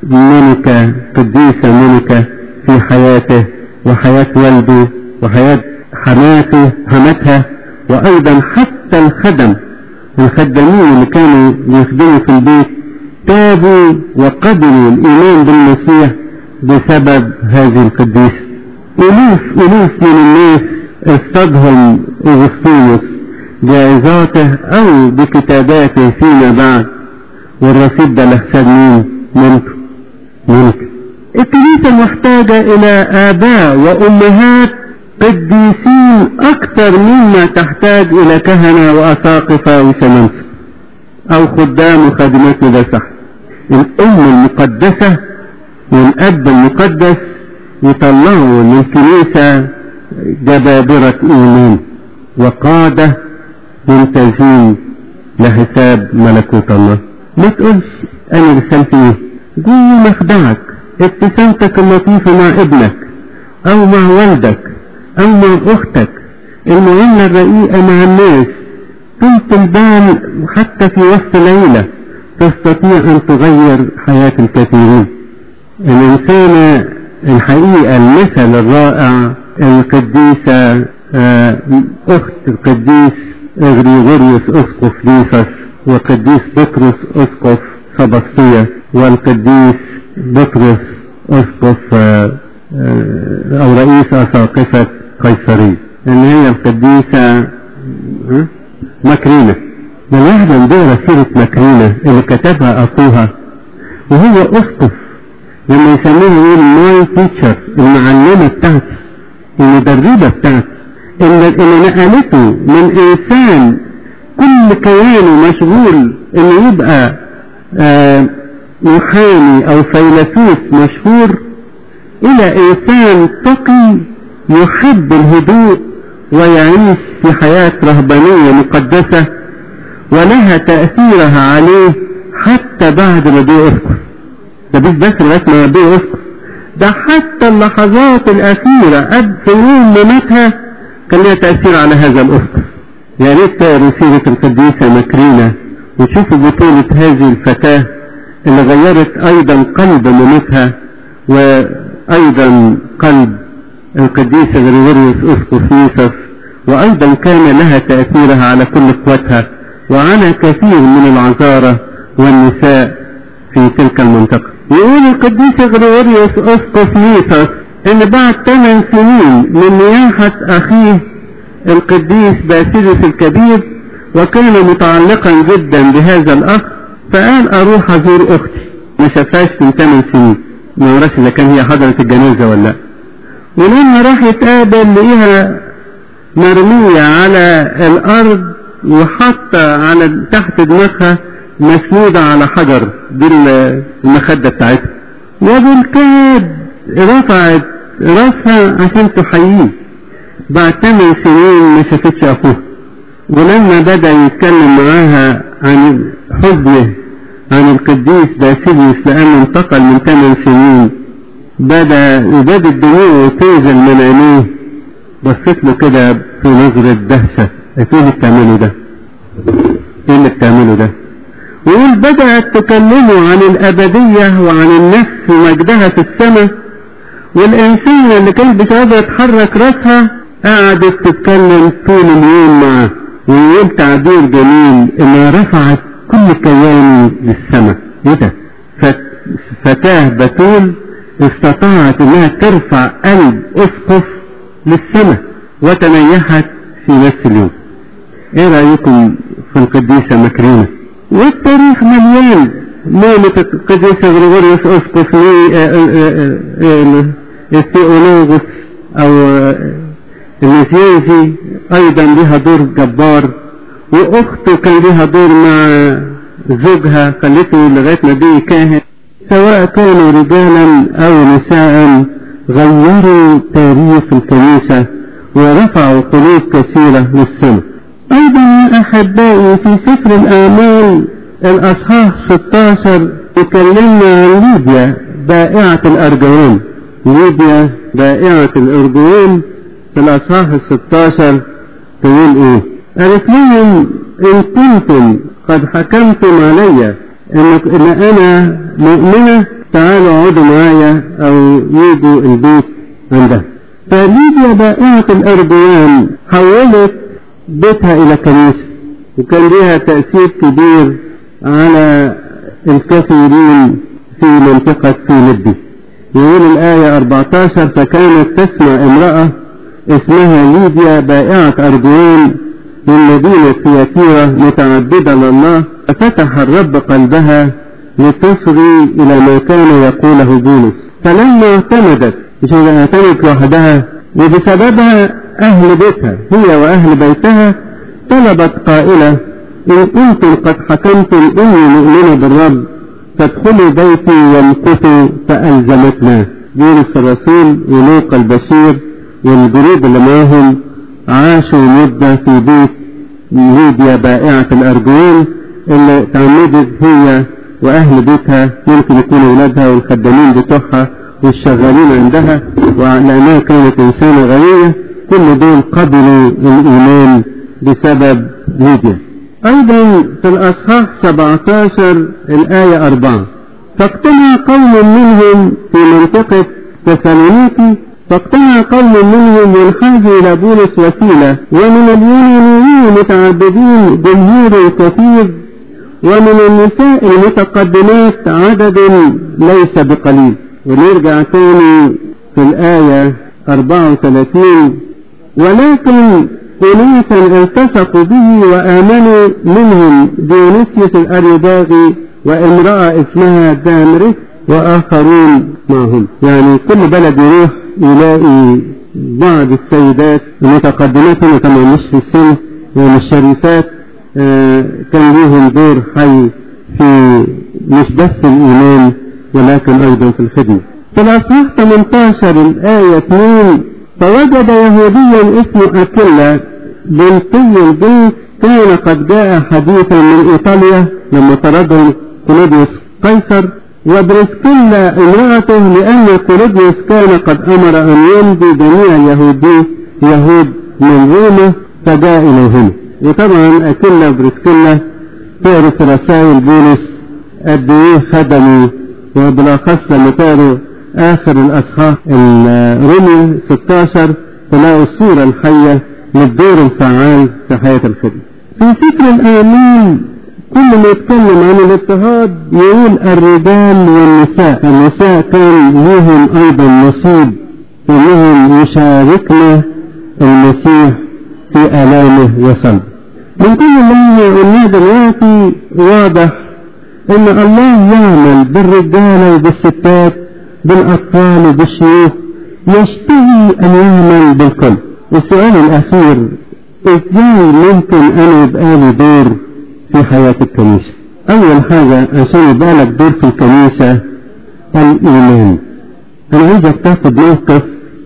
ملكة قديسة ملكة في حياته وحياة والده وحياة حماته حماتها وأيضا حتى الخدم الخدامين اللي كانوا يخدموا في البيت تابوا وقبلوا الإيمان بالمسيح بسبب هذه القديسة ألوف ألوف من الناس اصطادهم أغسطينوس جائزاته أو بكتاباته فيما بعد والرصيد ده لحساب مين؟ ملك ملك الكنيسة محتاجة إلى آباء وأمهات قديسين أكثر مما تحتاج إلى كهنة وأساقفة وشمامسة أو خدام وخادمات ده صح الأم المقدسة والأب المقدس يطلعوا للكنيسة جبابرة إيمان وقادة ممتازين لحساب ملكوت الله ما تقولش أنا رسالتي إيه جوه مخدعك ابتسامتك اللطيفة مع ابنك او مع والدك او مع اختك المعاملة الرقيقة مع الناس طولة البال حتى في وسط ليلة تستطيع ان تغير حياة الكثيرين الانسانة الحقيقة المثل الرائع القديسة اخت القديس غريغوريوس اسقف ليفس وقديس بطرس اسقف سبسطية والقديس بطرس اسقف او رئيس اساقفة قيصرية اللي هي القديسة مكرينة والواحدة بيقرا سيرة مكرينة اللي كتبها اخوها وهو اسقف لما يسموها يقول ماي تيتشر المعلمة بتاعتي المدربة بتاعتي اللي, اللي نقلته من انسان كل كيانه مشغول انه يبقى آه محامي او فيلسوف مشهور الى انسان تقي يحب الهدوء ويعيش في حياة رهبانية مقدسة ولها تأثيرها عليه حتى بعد ما بيه اسكت ده مش بس لغاية ما بيه اسكت ده حتى اللحظات الأخيرة قد في يوم مماتها كان لها تأثير على هذا الأسقف يا ريت تقروا سيرة القديسة مكرينة وتشوفوا بطولة هذه الفتاة اللي غيرت ايضا قلب مامتها وايضا قلب القديسة غريغوريوس اسقف يوسف وايضا كان لها تأثيرها على كل اخواتها وعلى كثير من العذارى والنساء في تلك المنطقة يقول القديسة غريغوريوس اسقف يوسف ان بعد ثمان سنين من نياحة اخيه القديس باسيلوس الكبير وكان متعلقا جدا بهذا الاخ فقال اروح ازور اختي ما شافهاش من 8 سنين ما اعرفش اذا كان هي حضرت الجنازه ولا لا ولما راح يتقابل لقيها مرمية على الارض وحاطة على تحت دماغها مسنودة على حجر دي المخدة بتاعتها وبالكاد رفعت راسها عشان تحييه بعد 8 سنين ما شافتش اخوها ولما بدأ يتكلم معاها عن حزنه عن القديس باسيليوس لأنه انتقل من ثمان سنين بدأ بدأت دموعه تنزل من عينيه بصيت له كده في نظرة دهشة ايه اللي بتعمله ده؟ ايه اللي بتعمله ده؟ ويقول بدأت تكلمه عن الأبدية وعن النفس ومجدها في السماء والإنسان اللي كانت مش قادرة تحرك راسها قعدت تتكلم طول اليوم معه ويقول تعبير جميل انها رفعت كل كياني للسماء ايه ده فتاة بتول استطاعت انها ترفع قلب اسقف للسماء وتنيحت في نفس اليوم ايه رايكم في القديسة مكرونة والتاريخ مليان مامة القديسة غريغوريوس اسقف الثيولوغوس او المسيوسي ايضا لها دور جبار واخته كان لها دور مع زوجها خلته لغايه ما بيه كاهن سواء كانوا رجالا او نساء غيروا تاريخ الكنيسة ورفعوا قلوب كثيرة للسماء ايضا يا احبائي في سفر الاعمال الاصحاح 16 تكلمنا عن ليبيا بائعة الارجوان ليبيا بائعة الارجوان في الاصحاح ال 16 تقول ايه قالت لهم ان كنتم قد حكمتم علي ان ان انا مؤمنة تعالوا اقعدوا معايا او يجوا البيت عندها فليبيا بائعة الارجوان حولت بيتها الى كنيسة وكان لها تأثير كبير على الكثيرين في منطقة فيلبي يقول الآية 14 فكانت تسمع امرأة اسمها ليبيا بائعة أرجوان من مدينة سياتيرا متعبدة لله ففتح الرب قلبها لتصغي إلى ما كان يقوله بولس فلما اعتمدت مش اعتمدت لوحدها وبسببها أهل بيتها هي وأهل بيتها طلبت قائلة إن كنتم قد حكمتم إني مؤمنة بالرب فادخلوا بيتي وامكثوا فألزمتنا بولس الرسول ولوقا البشير والجنود اللي معاهم عاشوا مدة في بيت ليبيا بائعة الأرجوان اللي تعمدت هي وأهل بيتها ممكن يكونوا أولادها والخدامين بتوعها والشغالين عندها ولأنها كانت إنسانة غنية كل دول قبلوا الإيمان بسبب ليبيا أيضا في الأصحاح 17 الآية 4 فاقتنع قوم منهم في منطقة تسالونيكي فاقتنع قوم منهم ينحازوا إلى بولس وسيلة ومن اليونانيين متعبدين جمهور كثير ومن النساء المتقدمات عدد ليس بقليل ونرجع تاني في الآية 34 ولكن أناسا التصقوا به وآمنوا منهم ديونيسيوس الأريداغي وامرأة اسمها دامرس وآخرون معهم يعني كل بلد يروح يلاقي بعض السيدات المتقدمات هنا طبعا مش في السن يعني الشريفات آه كان لهم دور حي في مش بس الإيمان ولكن أيضا في الخدمة في الأصحاح 18 الآية 2 فوجد يهوديا اسمه أكيلا بنتي البيت كان قد جاء حديثا من إيطاليا لما طردهم كلوديوس قيصر وبرسكيلا امرأته لأن كولوديوس كان قد أمر أن يمضي جميع اليهودي يهود من روما فجاء إليهم وطبعا أكيلا وبرسكيلا تعرف رسائل بولس قد إيه خدموا وبالأخص لما تقروا آخر الأصحاح الرومي 16 تلاقوا الصورة الحية للدور الفعال في حياة الخدمة. في سفر الآمين كل ما يتكلم عن الاضطهاد يقول الرجال والنساء النساء كان لهم أيضا نصيب انهم يشاركنا المسيح في آلامه وصلبه من كل اللي قلناه دلوقتي واضح ان الله يعمل بالرجال وبالستات بالاطفال وبالشيوخ يشتهي ان يعمل بالكل السؤال الاخير ازاي ممكن انا يبقى لي دور في حياة الكنيسة اول حاجة عشان يبقى لك دور في الكنيسة الايمان انا عايزك تاخد موقف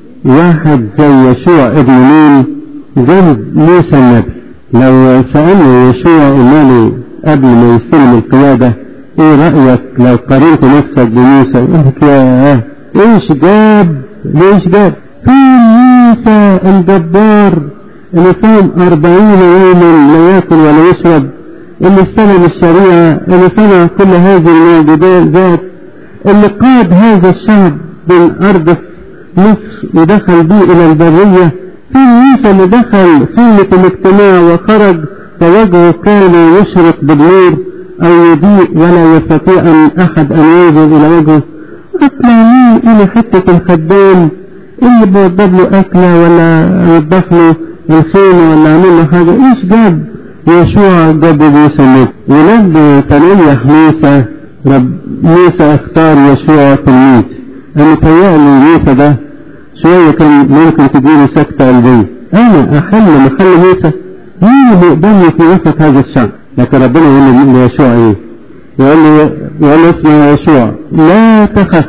واحد زي يشوع ابن نون جنب موسى النبي لو سألنا يشوع قلنا قبل ما يستلم القيادة ايه رأيك لو قارنت نفسك بموسى يقول لك يا ايش جاب ليش جاب في موسى الجبار اللي صام أربعين يوما لا يأكل ولا يشرب اللي استلم الشريعة اللي صنع كل هذه المعجزات اللي قاد هذا الشعب من أرض مصر ودخل به إلى البرية في موسى اللي دخل خيمة الاجتماع وخرج فوجهه كان يشرق بالنور أو يضيء ولا يستطيع أن أحد أن ينظر إلى وجهه أطلع مين إلى حتة الخدام اللي بيوضب له أكلة ولا يوضف له الخيمة ولا عامل له حاجة إيش جاب يشوع جاب موسى النبي ولما تنيح موسى رب موسى اختار يشوع تلميذ أنا متهيألي موسى ده شوية كان ممكن تجيله سكتة قلبية أنا أحل محل موسى مين اللي يقدرني في وسط هذا الشعب لكن ربنا يقول ليشوع إيه يقول له يقول له اسمه يشوع لا تخف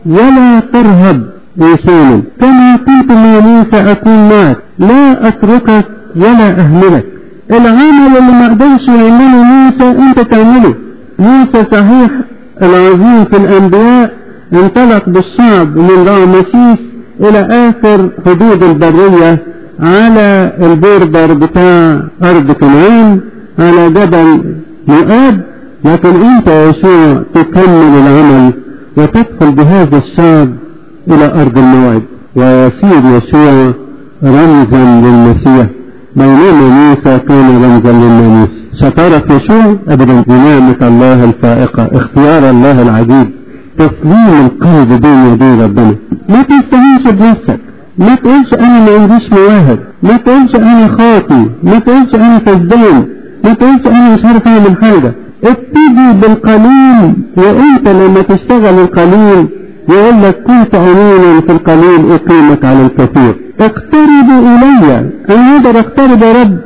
ولا ترهب إنسانا كما كنت مع موسى أكون معك لا أتركك ولا أهملك العمل اللي ما قدرش يعمله موسى أنت تعمله موسى صحيح العظيم في الأنبياء انطلق بالشعب من رامسيس إلى آخر حدود البرية على البوردر بتاع أرض كنعان على جبل مؤاب لكن أنت يا يشوع تكمل العمل وتدخل بهذا الشعب إلى أرض الموعد ويصير يشوع رمزا للمسيح بينما موسى كان رمزا للناموس شطارة يشوع أبدا بنعمة الله الفائقة اختيار الله العجيب تسليم القلب بين يدي ربنا ما تستهينش بنفسك ما تقولش انا ما عنديش مواهب ما تقولش انا خاطي ما تقولش انا كذاب ما تقولش انا مش عارف اعمل حاجة ابتدي بالقليل وانت لما تشتغل القليل يقول لك كنت امينا في القليل اقيمك على الكثير اقتربوا الي انا اقدر اقترب يا رب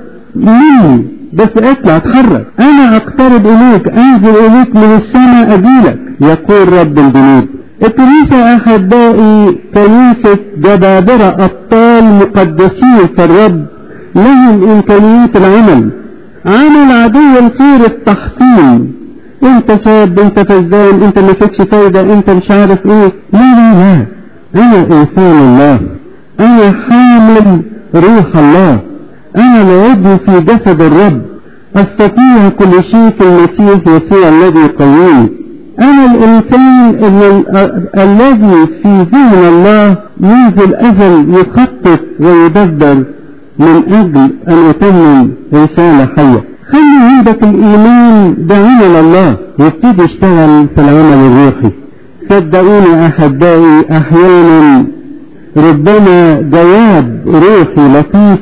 مني بس اطلع اتحرك انا اقترب اليك انزل اليك من السماء اجيلك يقول رب الجنود الكنيسة احبائي كنيسة جبابرة ابطال مقدسين في الرب لهم امكانيات العمل عمل عدو الخير التحطيم انت شاب انت فزان انت ما فيكش فايدة انت مش عارف ايه لا لا لا انا انسان الله انا حامل روح الله انا العضو في جسد الرب استطيع كل شيء في المسيح يسوع الذي يقويني انا الانسان الذي في ذهن الله منذ الازل يخطط ويدبر من اجل ان اتمم رسالة حية خلي عندك الايمان ده عمل الله وابتدي اشتغل في العمل الروحي صدقوني احبائي احيانا ربما جواب روحي لطيف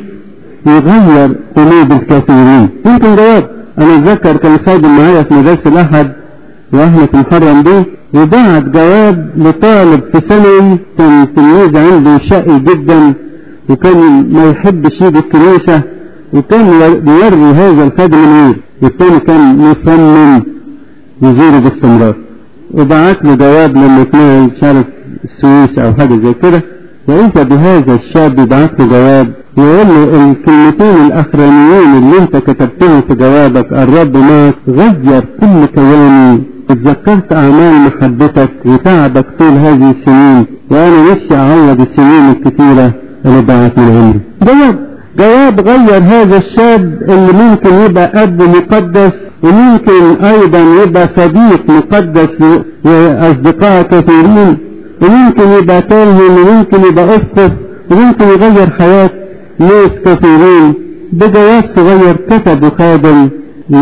يغير قلوب الكثيرين يمكن جواب انا اتذكر كان خادم معايا في مدرسة الاحد واحنا في محرم بيه وبعت جواب لطالب في ثانوي كان تلميذ عنده شقي جدا وكان ما يحبش يجي الكنيسة وكان بيرمي هذا الخادم الويل والتاني كان مصمم يزوره باستمرار وبعت له جواب لما كان مش عارف السويس او حاجة زي كده وإذا بهذا الشاب يبعت له جواب يقول له الكلمتين الأخرانيين اللي أنت كتبتهم في جوابك الرب معك غير كل كياني اتذكرت أعمال محبتك وتعبك طول هذه السنين وأنا نفسي أعوض السنين الكثيرة اللي ضاعت من عمري جواب جواب غير هذا الشاب اللي ممكن يبقى أب مقدس وممكن أيضا يبقى صديق مقدس لأصدقاء كثيرين وممكن يبقى كاهن وممكن يبقى أسقف وممكن يغير حياة ناس كثيرين بجواب صغير كتبه خادم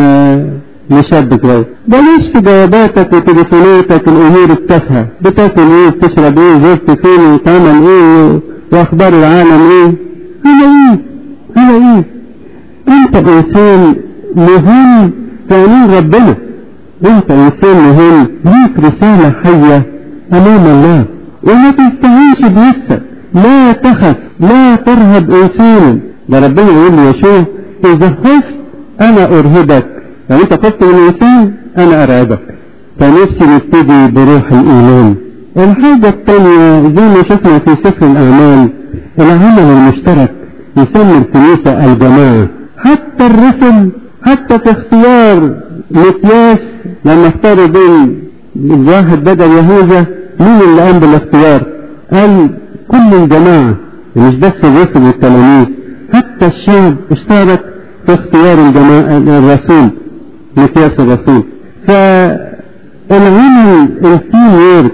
لشاب صغير بلاش في جواباتك وتليفوناتك الأمور التافهة بتاكل ايه بتشرب ايه زرت فين وتعمل ايه واخبار العالم ايه هذا ايه هذا ايه انت انسان مهم في عينين ربنا انت انسان مهم ليك رسالة حية امام الله وما تستهينش بنفسك لا تخف لا ترهب انسانا ده ربنا يقول لي يشوف اذا خفت انا ارهبك لو انت خفت من الانسان انا ارعبك فنفسي نبتدي بروح الايمان الحاجة الثانية زي ما شفنا في سفر الاعمال العمل المشترك يسمى الكنيسة الجماعة حتى الرسل حتى في اختيار مقياس لما اختاروا بين الواحد بدل يهوذا مين اللي قام بالاختيار قال كل الجماعة مش بس الرسل والتلاميذ حتى الشعب اشترك في اختيار الجماعة الرسول مقياس الرسول فالعمل التيم وورك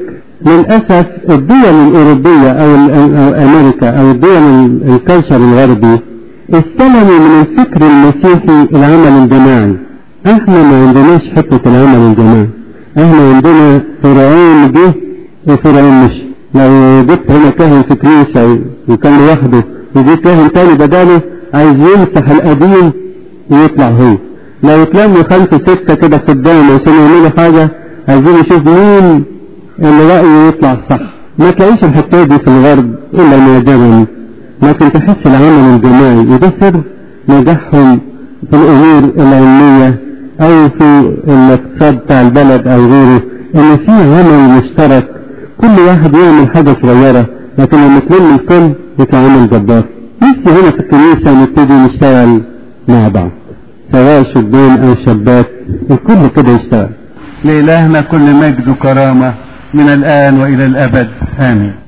للأسف الدول الأوروبية أو, ال- أو أمريكا أو الدول ال- الكلتشر الغربي استلموا من الفكر المسيحي العمل الجماعي احنا ما عندناش حتة العمل الجماعي احنا عندنا فرعون جه وفرعون مشي لو جبت هنا كاهن في كنيسة وكان لوحده وجي كاهن تاني بداله عايز يمسح القديم ويطلع هو لو اتلموا خمسة ستة كده قدام عشان يعملوا حاجة عايزين يشوف مين اللي رأيه يطلع صح ما تلاقيش الحكاية دي في الغرب إلا نادرا لكن تحس العمل الجماعي وده سر نجاحهم في الأمور العلمية أو في الاقتصاد بتاع البلد أو غيره إن في عمل مشترك كل واحد يعمل حاجة صغيرة لكن لما تلم الكل يطلع عمل جبار نفسي هنا في الكنيسة نبتدي نشتغل مع بعض سواء شبان أو شابات الكل كده يشتغل لإلهنا كل مجد وكرامة من الآن وإلى الأبد آمين